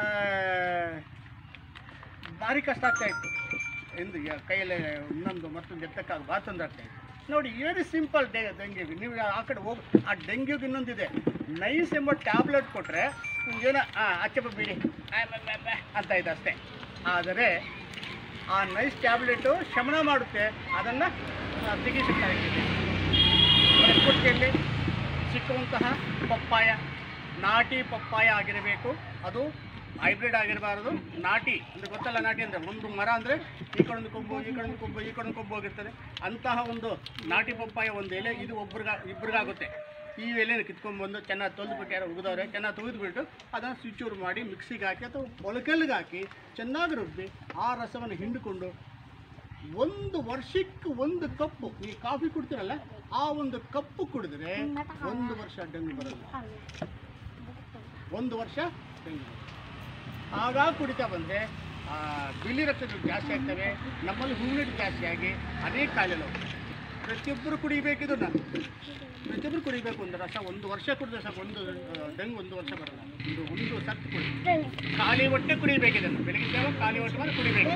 ಭಾರಿ ಕಷ್ಟ ಆಗ್ತಾ ಇತ್ತು ಎಂದು ಯ- ಕೈಯಲ್ಲಿ ಇನ್ನೊಂದು ಮತ್ತೊಂದು ಎತ್ತಕ್ಕಾಗ ಭಾಳ ತೊಂದರೆ ಆಗ್ತಾ ಇತ್ತು ನೋಡಿ ವೆರಿ ಸಿಂಪಲ್ ಡೆ ಡೆಂಗ್ಯೂಗೆ ನೀವು ಆ ಕಡೆ ಹೋಗಿ ಆ ಡೆಂಗ್ಯೂಗೆ ಇನ್ನೊಂದಿದೆ ನೈಸ್ ಎಂಬ ಟ್ಯಾಬ್ಲೆಟ್ ಕೊಟ್ಟರೆ ಏನೋ ಅಚ್ಚಪ್ಪ ಬಿಡಿ ಆ, ಬ, ಬ, ಬ ಅಂತ ಇದೆ ಅಷ್ಟೇ ಆದರೆ ಆ ನೈಸ್ ಟ್ಯಾಬ್ಲೆಟು ಶಮನ ಮಾಡುತ್ತೆ ಅದನ್ನು ತೆಗಿಸುತ್ತಾ ಇದ್ದೀನಿ ಮರಕೊಟ್ಟಿಯಲ್ಲಿ ಸಿಕ್ಕುವಂತಹ ಪಪ್ಪಾಯ ನಾಟಿ ಪಪ್ಪಾಯ ಆಗಿರಬೇಕು ಅದು ಹೈಬ್ರಿಡ್ ಆಗಿರಬಾರದು ನಾಟಿ ಅಂದರೆ ಗೊತ್ತಲ್ಲ ನಾಟಿ ಅಂದರೆ ಒಂದು ಮರ ಅಂದರೆ ಈ ಕಡೊಂದು ಕೊಂಬು ಈ ಕಡೊಂದು ಕೊಂಬು ಈ ಕಡೊಂದು ಕೊಂಬು ಹೋಗಿರ್ತದೆ ಅಂತಹ ಒಂದು ನಾಟಿ ಪಪ್ಪಾಯ ಒಂದು ಎಲೆ ಇದು ಒಬ್ರಿಗ ಇಬ್ಬರಿಗಾಗುತ್ತೆ ಈ ಎಲೆನ ಕಿತ್ಕೊಂಡ್ಬಂದು ಚೆನ್ನಾಗಿ ತೊಳೆದ್ಬಿಟ್ಟು ಯಾರೋ ಉಗಿದವ್ರೆ ಚೆನ್ನಾಗಿ ತೆಗೆದುಬಿಟ್ಟು ಅದನ್ನು ಸ್ವಿಚೂರು ಮಾಡಿ ಮಿಕ್ಸಿಗೆ ಹಾಕಿ ಅಥವಾ ಮೊಳಕೆಲ್ಗೆ ಹಾಕಿ ಚೆನ್ನಾಗಿ ರುಬ್ಬಿ ಆ ರಸವನ್ನು ಹಿಂಡಿಕೊಂಡು ಒಂದು ವರ್ಷಕ್ಕೆ ಒಂದು ಕಪ್ಪು ಈ ಕಾಫಿ ಕುಡ್ತೀರಲ್ಲ ಆ ಒಂದು ಕಪ್ಪು ಕುಡಿದ್ರೆ ಒಂದು ವರ್ಷ ಡೆಂಗು ಬರಲ್ಲ ಒಂದು ವರ್ಷ ಡೆಂಗು ಬರಲ್ಲ. ಆಗಾಗ ಕುಡಿತಾ ಬಂದರೆ ಬಿಳಿ ರಕ್ತಗಳು ಜಾಸ್ತಿ ಆಗ್ತವೆ ನಮ್ಮಲ್ಲಿ ಹೂವಿನ ಜಾಸ್ತಿ ಆಗಿ ಅನೇಕ ಕಾಯಿಲೆಗಳು ಪ್ರತಿಯೊಬ್ಬರು ಕುಡಿಬೇಕು ನಾನು ಪ್ರತಿಯೊಬ್ಬರು ಕುಡಿಬೇಕು ಒಂದು ರಸ ಒಂದು ವರ್ಷ ಕುಡಿದ್ರೆ ಸಾಕು ಒಂದು ಆ, ಡೆಂಗು ಒಂದು ವರ್ಷ ಬರಲ್ಲ ಒಂದು ಒಂದು ಸತ್ತು ಕುಡಿ ಖಾಲಿ ಹೊಟ್ಟೆ ಕುಡಿಬೇಕು ಇದನ್ನು ಬೆಳಗಿನ ಜಾವ ಖಾಲಿ ಹೊಟ್ಟೆ ಮೇಲೆ ಕುಡಿಬೇಕು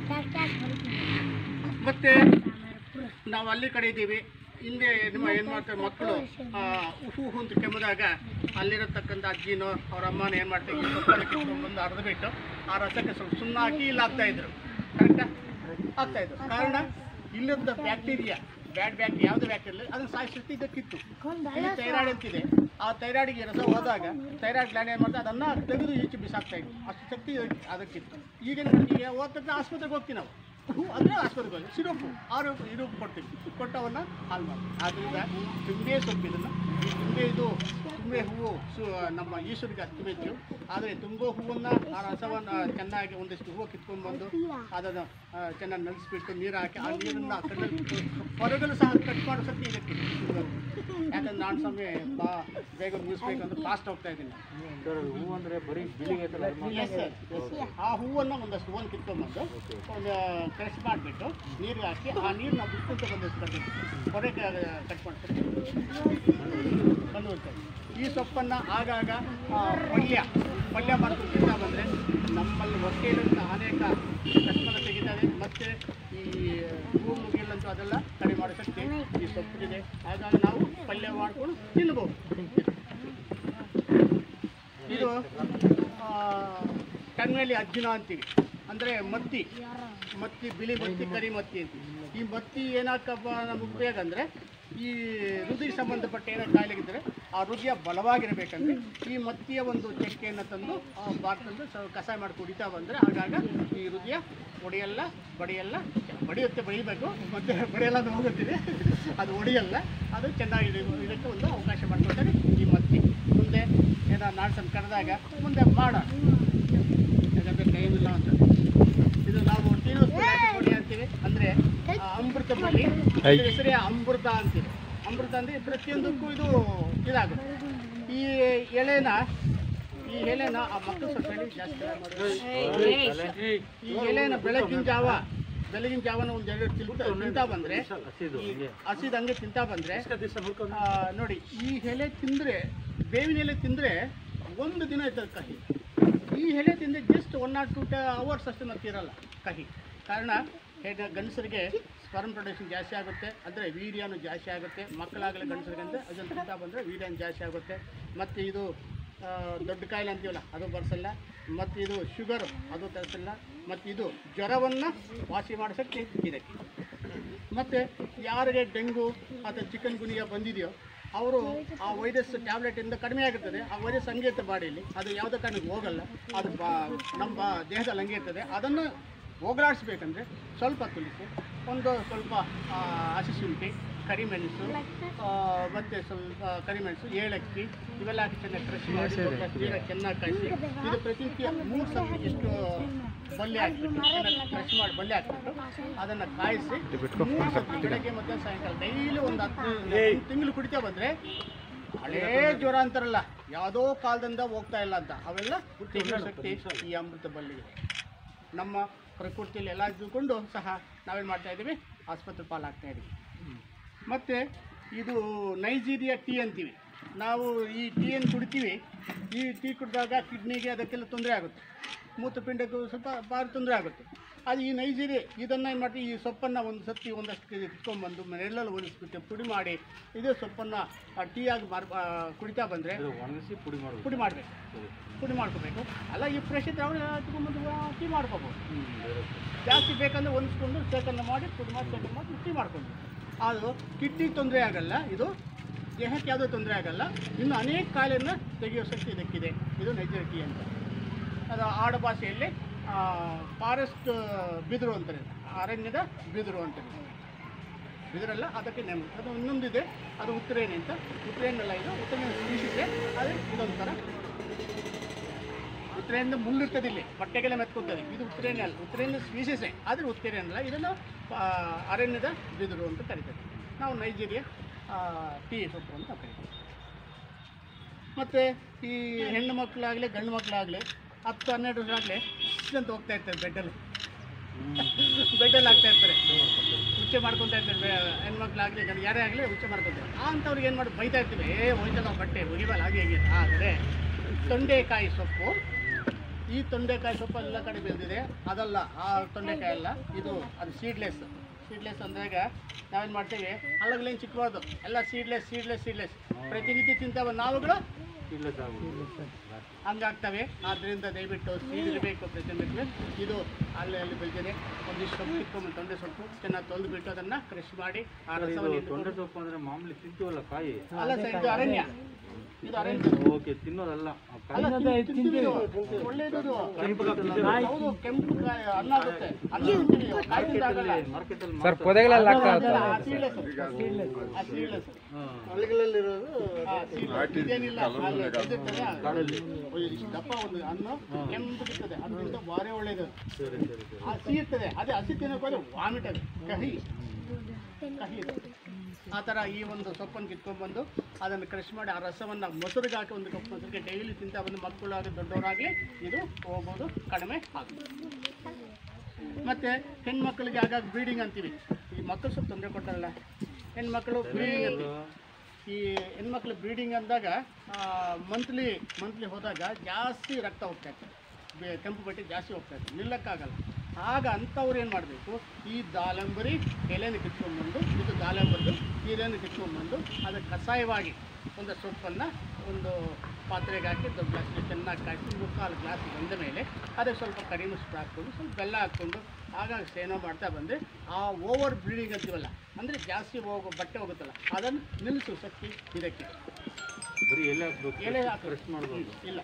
ಮತ್ತೆ ನಾವು ಅಲ್ಲಿ ಕಡೆ ಇದ್ದೀವಿ ಹಿಂದೆ ನಿಮ್ಮ ಏನು ಮಾಡ್ತಾರೆ ಮಕ್ಕಳು ಉಹು ಉಹು ಅಂತ ಕೆಮ್ಮದಾಗ ಅಲ್ಲಿರತಕ್ಕಂಥ ಅಜ್ಜಿನೋ ಅವ್ರ ಅಮ್ಮನೋ ಏನು ಮಾಡ್ತಾರೆ ಈ ಸೊಪ್ಪನ್ನು ಕಿತ್ಕೊಂಡ್ಬಂದು ಅರ್ದು ಬಿಟ್ಟು ಆ ರಸಕ್ಕೆ ಸ್ವಲ್ಪ ಸುಣ್ಣ ಹಾಕಿ ಇಲ್ಲಿ ಹಾಕ್ತಾ ಇದ್ರು ಕರೆಕ್ಟಾ ಆಗ್ತಾ ಇದ್ರು ಕಾರಣ ಇಲ್ಲಿದ್ದ ಬ್ಯಾಕ್ಟೀರಿಯಾ ಬ್ಯಾಡ್ ಬ್ಯಾಕ್ಟೀರಿಯಾ ಯಾವುದು ಬ್ಯಾಕ್ಟೀರಿಯಾ ಅದನ್ನು ಸಾಯಿಸುತ್ತೆ ಇದಕ್ಕಿತ್ತು ಇಲ್ಲಿ ಥೈರಾಯ್ಡ್ ಅಂತಿದೆ ಆ ಥೈರಾಯ್ಡ್ಗೆ ರಸ ಹೋದಾಗ ಥೈರಾಯ್ಡ್ ಗ್ಲ್ಯಾಂಡ್ ಏನು ಮಾಡ್ತಾರೆ ಅದನ್ನು ತೆಗೆದು ಈಚೆ ಬಿಸಾಕ್ತಾ ಇತ್ತು ಅಷ್ಟು ಶಕ್ತಿ ಅದಕ್ಕಿತ್ತು ಈಗೇನು ಮಾಡ್ತೀವಿ ಹೋದ ತಕ್ಷಣ ಆಸ್ಪತ್ರೆಗೆ ಹೋಗ್ತೀವಿ ನಾವು ಹೂ ಅಂದರೆ ಆಸ್ಪತ್ರೆಗೆ ಹೋಗಿ ಸಿರಪ್ಪು ಆರು ಇರುಪ್ಪು ಕೊಡ್ತೀವಿ ಕೊಟ್ಟು ಅವನ್ನ ಹಾಲು ಮಾಡ್ತೀವಿ ಆದ್ದರಿಂದ ತುಂಬೆ ಸೊಪ್ಪು ಇದನ್ನು ಈ ತುಂಬೆ ಇದು ತುಂಬೆ ಹೂವು ಸು ನಮ್ಮ ಈಶ್ವರಿಗೆ ಹಚ್ಚಬೇಕು ಆದರೆ ತುಂಬೆ ಹೂವನ್ನು ಆ ರಸವನ್ನು ಚೆನ್ನಾಗಿ ಒಂದಿಷ್ಟು ಹೂವು ಕಿತ್ಕೊಂಡು ಬಂದು ಅದನ್ನು ಆ, ಚೆನ್ನಾಗಿ ನಲಿಸ್ಬಿಟ್ಟು ನೀರು ಹಾಕಿ ಆ ನೀರನ್ನು ಕಣ್ಣಲ್ಲಿ ಹೊರಗಲು ಸಹ ಕಟ್ ಮಾಡೋ ಶಕ್ತಿ ಇದಕ್ಕೆ ಯಾಕಂದ್ರೆ ನಾನು ಸಮಯ ಬಾ ಬೇಗ ಮುಗಿಸ್ಬೇಕಂದ್ರೆ ಫಾಸ್ಟ್ ಹೋಗ್ತಾ ಇದ್ದೀನಿ ಸರ್ ಅದು ಹೂ ಅಂದ್ರೆ ಬರೀ ಬಿಳಿಗೆ ಐತಲ್ಲ ಅದು ಮಾತ್ರ? Yes, sir. Yes, sir. ಆ ಹೂವನ್ನು ಒಂದಷ್ಟು ಹೂವನ್ನು ಕಿತ್ಕೊಂಡ್ಬಂದು ಒಂದು ಕ್ರಶ್ ಮಾಡಿಬಿಟ್ಟು ನೀರಿಗೆ ಹಾಕಿ ಆ ನೀರನ್ನ ಬಿಟ್ಟು ಬಂದಷ್ಟು ಕಟ್ಟಬೇಕು ಹೊರೆ ಕಟ್ ಮಾಡ್ತಾರೆ ಬಂದು ಈ ಸೊಪ್ಪನ್ನು ಆಗಾಗ ಆ, ಪಲ್ಯ ಪಲ್ಯ ಮಾಡ್ಕೊಂಡು ತಿಂತಾ ಬಂದರೆ ನಮ್ಮಲ್ಲಿ ಹೊಟ್ಟೆಯಲ್ಲಿಂದ ಅನೇಕ ಕಷ್ಟವನ್ನು ತೆಗಿತಾರೆ ಮತ್ತು ಈ ಹೂ ಮುಗಿಲಂತೂ ಅದೆಲ್ಲ ಕಡಿಮೆ ಮಾಡೋ ಶಕ್ತಿ ಈ ಸೊಪ್ಪಿಗಿದೆ ಹಾಗಾಗಿ ನಾವು ಪಲ್ಯ ಮಾಡ್ಕೊಂಡು ತಿನ್ಬೋದು ಇದು ಆ, ಕಣ್ಮೇಲಿ ಅಜ್ಜಿನ ಅಂತೀವಿ ಅಂದರೆ ಮತ್ತಿ ಮತ್ತಿ ಬಿಳಿ ಮತ್ತಿ ಕರಿ ಮತ್ತಿ ಅಂತೀವಿ ಈ ಮತ್ತಿ ಏನಾಕಪ್ಪ ನಮಗೆ ಉಪಯೋಗ ಅಂದರೆ ಈ ಹೃದಯ ಸಂಬಂಧಪಟ್ಟ ಏನೋ ಕಾಯಿಲೆಗಿದ್ದರೆ ಆ ಹೃದಯ ಬಲವಾಗಿರಬೇಕಂದ್ರೆ ಈ ಮತ್ತಿಯ ಒಂದು ಚಕ್ಕೆಯನ್ನು ತಂದು ಆ ಬಾಟ್ಲಲ್ಲಿ ಸ್ವಲ್ಪ ಕಷಾಯ ಮಾಡಿ ಕುಡಿತಾ ಬಂದರೆ ಆಗಾಗ ಈ ಹೃದಯ ಒಡೆಯಲ್ಲ ಬಡಿಯಲ್ಲ ಬಡಿಯುತ್ತೆ ಬಡಿಬೇಕು ಮತ್ತು ಬಡಿಯಲ್ಲ ಅಂತ ಹೋಗುತ್ತೀವಿ ಅದು ಒಡೆಯಲ್ಲ ಅದು ಚೆನ್ನಾಗಿ ಇಡ- ಇದಕ್ಕೆ ಒಂದು ಅವಕಾಶ ಮಾಡ್ಕೊಳ್ತಾರೆ ಈ ಮತ್ತಿ ಮುಂದೆ ಏನೋ ನಾಡ್ಸನ್ನು ಕರೆದಾಗ ಮುಂದೆ ಮಾಡೋಣ ಯಾಕಂದರೆ ಟೈಮ್ ಇಲ್ಲ ಅಂತ ಇದು ನಾವು ಟೀನೋಸ್ ಹೊಡಿ ಅಂತೀವಿ ಅಂದರೆ ಅಮೃತ ಬಳ್ಳಿ ಇದ್ರ ಹೆಸರೇ ಅಮೃತ ಅಂತೀವಿ ಅಮೃತ ಅಂದರೆ ಪ್ರತಿಯೊಂದಕ್ಕೂ ಇದು ಇದಾಗುತ್ತೆ ಈ ಎಳೆನ ಈ ಎಲೆನ ಆ ಮಕ್ಕಳು ಸ್ವಲ್ಪ ಹೇಳಿ ಜಾಸ್ತಿ ಮಾಡೋದು. ಈ ಎಲೆನ ಬೆಳಗಿನ ಜಾವ ಬೆಳಗಿನ ಜಾವನ ಒಂದು ಎರಡು ತಿಂತ ತಿಂತಾ ಬಂದರೆ ಹಸಿದು ಈ ಹಿಂಗೆ ಹಸಿದ ಹಂಗೆ ತಿಂತಾ ಬಂದರೆ ನೋಡಿ ಈ ಎಲೆ ತಿಂದರೆ ಬೇವಿನ ಎಲೆ ತಿಂದರೆ ಒಂದು ದಿನ ಇರ್ತದೆ ಕಹಿ ಈ ಎಲೆ ತಿಂದರೆ just one or two hours ಅಷ್ಟು ಮತ್ತೆ ಇರಲ್ಲ ಕಹಿ ಕಾರಣ ಹೇಗೆ ಗಂಡಸರಿಗೆ ಸ್ಪರ್ಮ್ ಪ್ರೊಡಕ್ಷನ್ ಜಾಸ್ತಿ ಆಗುತ್ತೆ ಅಂದರೆ ವೀರ್ಯನೂ ಜಾಸ್ತಿ ಆಗುತ್ತೆ ಮಕ್ಕಳಾಗಲಿ ಗಂಡಸರಿಗೆ ಅಂದರೆ ಅದನ್ನು ತಿಂತಾ ಬಂದರೆ ವೀರ್ಯನೂ ಜಾಸ್ತಿ ಆಗುತ್ತೆ ಮತ್ತು ಇದು ಆ, ದೊಡ್ಡ ಕಾಯಿಲೆ ಅಂತೀವಲ್ಲ ಅದು ಬರ್ಸಲ್ಲ ಮತ್ತು ಇದು ಶುಗರು ಅದು ತರಿಸಲ್ಲ ಮತ್ತು ಇದು ಜ್ವರವನ್ನು ವಾಸಿ ಮಾಡೋ ಶಕ್ತಿ ಇದಕ್ಕೆ ಮತ್ತು ಯಾರಿಗೆ ಡೆಂಗು ಅಥವಾ ಚಿಕನ್ ಗುನಿಯಾ ಬಂದಿದೆಯೋ ಅವರು ಆ ವೈರಸ್ ಟ್ಯಾಬ್ಲೆಟಿಂದ ಕಡಿಮೆ ಆಗಿರ್ತದೆ ಆ ವೈರಸ್ ಹಂಗೆ ಇರ್ತದೆ ಬಾಡಿಯಲ್ಲಿ ಅದು ಯಾವುದೇ ಕಾರಣಕ್ಕೆ ಹೋಗಲ್ಲ ಅದು ಬಾ ನಮ್ಮ ದೇಹದಲ್ಲಿ ಹಂಗೆ ಇರ್ತದೆ ಅದನ್ನು ಹೋಗಲಾಡಿಸ್ಬೇಕಂದ್ರೆ ಸ್ವಲ್ಪ ತುಳಸಿ ಒಂದು ಸ್ವಲ್ಪ ಆ, ಹಸಿ ಶುಂಠಿ ಕರಿಮೆಣಸು ಆ, ಮತ್ತೆ ಸ್ವಲ್ಪ ಕರಿಮೆಣಸು ಏಲಕ್ಕಿ ಇವೆಲ್ಲ ಹಾಕಿ ಚೆನ್ನಾಗಿ ಕ್ರಶ್ ಮಾಡಿ ಸ್ವಲ್ಪ ನೀರ ಚೆನ್ನಾಗಿ ಕಾಯಿಸಿ ಇದು ಪ್ರತಿನಿತ್ಯ ಮೂರು ಸರ್ತಿ ಎಷ್ಟು ಬಲ್ಲೆ ಹಾಕ್ಬಿಟ್ಟು ಚೆನ್ನಾಗಿ ಕ್ರಶ್ ಮಾಡಿ ಬಲ್ಲೆ ಹಾಕ್ಬಿಟ್ಟು ಅದನ್ನು ಕಾಯಿಸಿ ಮೂರು ಸರ್ತಿ ಬೆಳಗ್ಗೆ ಮತ್ತು ಸಾಯಂಕಾಲ ಡೈಲಿ ಒಂದು ಹತ್ತು ತಿಂಗಳು ಕುಡಿತಾ ಬಂದರೆ ಹಳೇ ಜ್ವರ ಅಂತಾರಲ್ಲ ಯಾವುದೋ ಕಾಲದಿಂದ ಹೋಗ್ತಾ ಇಲ್ಲ ಅಂತ ಅವೆಲ್ಲ ತೆಗೆಯೋ ಶಕ್ತಿ ಈ ಅಮೃತ ಬಲ್ಲಿಗೆ ನಮ್ಮ ಪ್ರಕೃತಿಯಲ್ಲಿ ಎಲ್ಲ ಇದ್ದುಕೊಂಡು ಸಹ ನಾವೇನು ಮಾಡ್ತಾ ಇದ್ದೀವಿ ಆಸ್ಪತ್ರೆ ಪಾಲಾಗ್ತಾ ಇದ್ದೀವಿ ಮತ್ತು ಇದು ನೈಜೀರಿಯಾ ಟೀ ಅಂತೀವಿ ನಾವು ಈ ಟೀಯನ್ನು ಕುಡಿತೀವಿ ಈ ಟೀ ಕುಡಿದಾಗ ಕಿಡ್ನಿಗೆ ಅದಕ್ಕೆಲ್ಲ ತೊಂದರೆ ಆಗುತ್ತೆ ಮೂತ್ರಪಿಂಡಕ್ಕೂ ಸ್ವಲ್ಪ ಭಾರಿ ತೊಂದರೆ ಆಗುತ್ತೆ ಅದು ಈ ನೈಜೀರಿಯಾ ಇದನ್ನು ಏನು ಮಾಡ್ತೀವಿ ಈ ಸೊಪ್ಪನ್ನು ಒಂದು ಸತಿ ಒಂದಷ್ಟು ಕೆಜಿ ಇಟ್ಕೊಂಡ್ಬಂದು ನೆರಳಲ್ಲಿ ಒಲಿಸ್ಬಿಟ್ಟು ಪುಡಿ ಮಾಡಿ ಇದೇ ಸೊಪ್ಪನ್ನು ಟೀ ಆಗಿ ಮಾರ್ ಆ, ಕುಡಿತಾ ಬಂದರೆ ಇದು ಒಣಗಿಸಿ ಪುಡಿ ಮಾಡೋದು ಪುಡಿ ಮಾಡಬೇಕು ಸರಿ ಪುಡಿ ಮಾಡ್ಕೋಬೇಕು ಅಲ್ಲ ಈ ಫ್ರೆಶ್ ಇದ್ರೆ ಅವ್ರು ತಗೊಂಡ್ಬಂದು ಟೀ ಮಾಡ್ಕೋಬೋದು ಹ್ಮ್, ಬೇರೆ ಜಾಸ್ತಿ ಬೇಕಂದ್ರೆ ಹೊಲಿಸ್ಕೊಂಡು ಸೇಕನ್ನ ಮಾಡಿ ಪುಡಿ ಮಾಡಿ ಸೇಕನ್ ಮಾಡಿ ಟೀ ಮಾಡ್ಕೊಂಡು ಅದು ಕಿಡ್ನಿ ತೊಂದರೆ ಆಗಲ್ಲ ಇದು ದೇಹಕ್ಕೆ ಯಾವುದೇ ತೊಂದರೆ ಆಗಲ್ಲ ಇನ್ನು ಅನೇಕ ಕಾಯಿಲೆಯನ್ನು ತೆಗೆಯೋ ಶಕ್ತಿ ಇದಕ್ಕಿದೆ ಇದು ನೈಜರ್ ಟೀ ಅಂತ ಅದು ಆಡ ಭಾಷೆಯಲ್ಲಿ ಫಾರೆಸ್ಟ್ ಬಿದಿರು ಅಂತಾರೆ ಅರಣ್ಯದ ಬಿದಿರು ಅಂತಾರೆ ಬಿದಿರಲ್ಲ ಅದಕ್ಕೆ ನೇಮ ಅದು ಇನ್ನೊಂದಿದೆ ಅದು ಉತ್ತರೇಣಿ ಅಂತ ಉತ್ತರೇಣಲ್ಲ ಇದು ಉತ್ತರೇಣಿ ಸ್ಪೀಶಿಸ್ ಆದರೆ ಇದೊಂಥರ ಉತ್ತರೇಣಿಂದ ಮುಳ್ಳಿರ್ತದೆ ಇಲ್ಲಿ ಬಟ್ಟೆಗೆಲ್ಲ ಮೆತ್ಕೊತದೆ ಇದು ಉತ್ತರೇಣಿ ಅಲ್ಲ ಉತ್ತರೇಣಿ ಸ್ಪೀಸೀಸೇ ಆದರೆ ಉತ್ತರೇಣಿ ಅಲ್ಲ ಇದನ್ನು ಆ, ಅರಣ್ಯದ ಬಿದಿರು ಅಂತ ಕರಿತಾರೆ ನಾವು ನೈಜೀರಿಯಾ ಆ, ಟೀ ಸೊಪ್ಪು ಅಂತ ಕರಿತೀವಿ ಮತ್ತು ಈ ಹೆಣ್ಣು ಮಕ್ಕಳಾಗಲಿ ಗಂಡು ಮಕ್ಕಳಾಗಲಿ ಹತ್ತು ಹನ್ನೆರಡು ವರ್ಷ ಆಗಲಿ ಅಂತ ಹೋಗ್ತಾ ಇರ್ತಾರೆ ಬೆಡ್ಡಲ್ಲಿ ಬೆಡ್ಡಲ್ಲಿ ಆಗ್ತಾ ಇರ್ತಾರೆ ಉಚ್ಚೆ ಮಾಡ್ಕೊತಾ ಇರ್ತಾರೆ ಬೆ- ಹೆಣ್ಮಕ್ಳಾಗಲಿ ಗಂಡು ಯಾರೇ ಆಗಲಿ ಉಚ್ಚೆ ಮಾಡ್ಕೊತಾರೆ ಆ ಅಂಥವ್ರಿಗೆ ಏನು ಮಾಡಿ ಬೈತಾ ಇರ್ತೀವಿ ಏ ಹೋಯ್ತಲ್ಲ ಬಟ್ಟೆ ಒಗಿಬಲ್ಲ ಹಾಗೆ ಹೇಗೆ ಆದರೆ ತೊಂಡೆಕಾಯಿ ಸೊಪ್ಪು ಈ ತೊಂಡೆಕಾಯಿ ಸೊಪ್ಪು ಎಲ್ಲ ಕಡೆ ಬೆಳೆದಿದೆ ಅದಲ್ಲ ಆ ತೊಂಡೆಕಾಯಿ ಅಲ್ಲ ಇದು ಅದು ಸೀಡ್ಲೆಸ್ ಸೀಡ್ಲೆಸ್ ಅಂದಾಗ ನಾವೇನು ಮಾಡ್ತೀವಿ ಅಲ್ಲಗಲೇನು ಚಿಕ್ಕಬಾರ್ದು ಎಲ್ಲ ಸೀಡ್ಲೆಸ್ ಸೀಡ್ಲೆಸ್ ಸೀಡ್ಲೆಸ್ ಪ್ರತಿನಿತ್ಯ ತಿಂತಾವ ನಾವುಗಳು ಇಲ್ಲ ಸಾಕು ಹಂಗಾಗ್ತವೆ ಆದ್ದರಿಂದ ದಯವಿಟ್ಟು ಸೀಡ್ ಇರಬೇಕು ಪ್ರತಿಯೊಂದಕ್ಕೆ ಇದು ಅಲ್ಲಿ ಅಲ್ಲಿ ಬೆಳೆದಿದೆ ಒಂದಿಷ್ಟು ಸೊಪ್ಪು ಇಟ್ಕೊಂಡು ತೊಂಡೆ ಸೊಪ್ಪು ಚೆನ್ನಾಗಿ ತೊಳೆದು ಬಿಟ್ಟು ಅದನ್ನು ಕ್ರಶ್ ಮಾಡಿ ಆ ಇದು ರಸವನ್ನು ತೊಂಡೆ ಸೊಪ್ಪು ಅಂದ್ರೆ ಮಾಮೂಲಿ ತಿಂತೀವಲ್ಲ ಕಾಯಿ ಅಲ್ಲ ಸರ್ ಇದು ಅರಣ್ಯ ಇದು ಅರೇಂಜ್ ಓಕೆ ತಿನ್ನೋದಲ್ಲ ಆ ಕಾಯಿ ಅಲ್ಲ, ತಿನ್- ತಿಂತೀವಿ ಇದು. ಒಳ್ಳೇದು ಇದು. ಹೌದು, ಕೆಂಪು ಕಾಯಿ ಅನ್ನ ಆಗುತ್ತೆ ಅನ್ನ ತಿಂತೀವಿ, ಕಾಯಿ ತಿಂದಾಗಲ್ಲ. ಮಾರ್ಕೆಟಲ್ಲಿ ಸರ್ ಪೊದೆಗಳೆಲ್ಲ ಆಗ್ತಾ ಅದೆಲ್ಲ ಆ seedless. ಆ seedless. ಆ seedless. ಇದೇನಿಲ್ಲ, ಅಲ್ಲಿ ಇದಿರ್ತದೆ, ಕಾಡಲ್ಲಿ ಓ, ಇಷ್ಟು ದಪ್ಪ ಒಂದು ಹಣ್ಣು ಕೆಂಪಗಿರ್ತದೆ ಅದರಿಂದ ಭಾರಿ ಒಳ್ಳೇದು ಸರಿ ಸರಿ ಸರಿ ಹಸಿ ಇರ್ತದೆ ಅದೇ ಹಸಿ ತಿನ್ನೋಕೆ ಹೋದ್ರೆ ವಾಮಿಟ್ ಅದು ಕಹಿ ಕಹಿ ಇದು. ಆ ಥರ ಈ ಒಂದು ಸೊಪ್ಪನ್ನು ಕಿತ್ಕೊಂಡ್ಬಂದು ಅದನ್ನು ಕ್ರಷ್ ಮಾಡಿ ಆ ರಸವನ್ನು ಮೊಸರಿಗೆ ಹಾಕಿ ಒಂದು ಕಪ್ ಮೊಸರಿಗೆ ಡೈಲಿ ತಿಂತ ಬಂದು ಮಕ್ಕಳಾಗಿ ದೊಡ್ಡವರಾಗಲಿ ಇದು ಹೋಗೋದು ಕಡಿಮೆ ಆಗುತ್ತೆ ಮತ್ತು ಹೆಣ್ಮಕ್ಳಿಗೆ ಆಗಾಗ ಬ್ರೀಡಿಂಗ್ ಅಂತೀವಿ ಈ ಮಕ್ಕಳು ಸ್ವಲ್ಪ ತೊಂದರೆ ಕೊಡ್ತಾರಲ್ಲ ಹೆಣ್ಮಕ್ಳು ಬ್ರೀಡಿಂಗ್ ಅಂತೀವಿ ಈ ಹೆಣ್ಮಕ್ಳು ಬ್ರೀಡಿಂಗ್ ಅಂದಾಗ ಮಂತ್ಲಿ ಮಂತ್ಲಿ ಹೋದಾಗ ಜಾಸ್ತಿ ರಕ್ತ ಹೋಗ್ತಾ ಇರ್ತದೆ ಬೆ- ಕೆಂಪು ಬಟ್ಟೆ ಜಾಸ್ತಿ ಹೋಗ್ತಾ ಇರ್ತದೆ ನಿಲ್ಲಕ್ಕಾಗಲ್ಲ ಆಗ ಅಂಥವ್ರು ಏನು ಮಾಡಬೇಕು ಈ ದಾಳಂಬರಿ ಎಲೆನ ಕಿತ್ಕೊಂಡ್ಬಂದು ಇದು ದಾಳಂಬರಿದು ಎಲೆಯನ್ನು ಕಿತ್ಕೊಂಡ್ಬಂದು ಅದಕ್ಕೆ ಕಷಾಯವಾಗಿ ಒಂದು ಸೊಪ್ಪನ್ನು ಒಂದು ಪಾತ್ರೆಗೆ ಹಾಕಿ ದೊಡ್ಡ ಗ್ಲಾಸ್ಗೆ ಚೆನ್ನಾಗಿ ಕಾಯಿಸಿ ಮುಕ್ಕಾಲು ಗ್ಲಾಸ್ ಬಂದ ಮೇಲೆ ಅದಕ್ಕೆ ಸ್ವಲ್ಪ ಕಡಿಮೆ ಉಪ್ಪು ಹಾಕ್ಕೊಂಡು ಸ್ವಲ್ಪ ಬೆಲ್ಲ ಹಾಕ್ಕೊಂಡು ಆಗಾಗ ಸೇವನೆ ಮಾಡ್ತಾ ಬಂದರೆ ಆ ಓವರ್ ಬ್ರೀಡಿಂಗ್ ಅಂತೀವಲ್ಲ ಅಂದರೆ ಜಾಸ್ತಿ ಹೋಗೋ ಬಟ್ಟೆ ಹೋಗುತ್ತಲ್ಲ ಅದನ್ನು ನಿಲ್ಲಿಸು ಶಕ್ತಿ ಇದಕ್ಕೆ ಬರೀ ಎಲೆ ಹಾಕ್ಬೇಕು ಎಲೆ ಹಾಕು ಪ್ರೆಸ್ ಮಾಡ್ಬೋದು ಇಲ್ಲ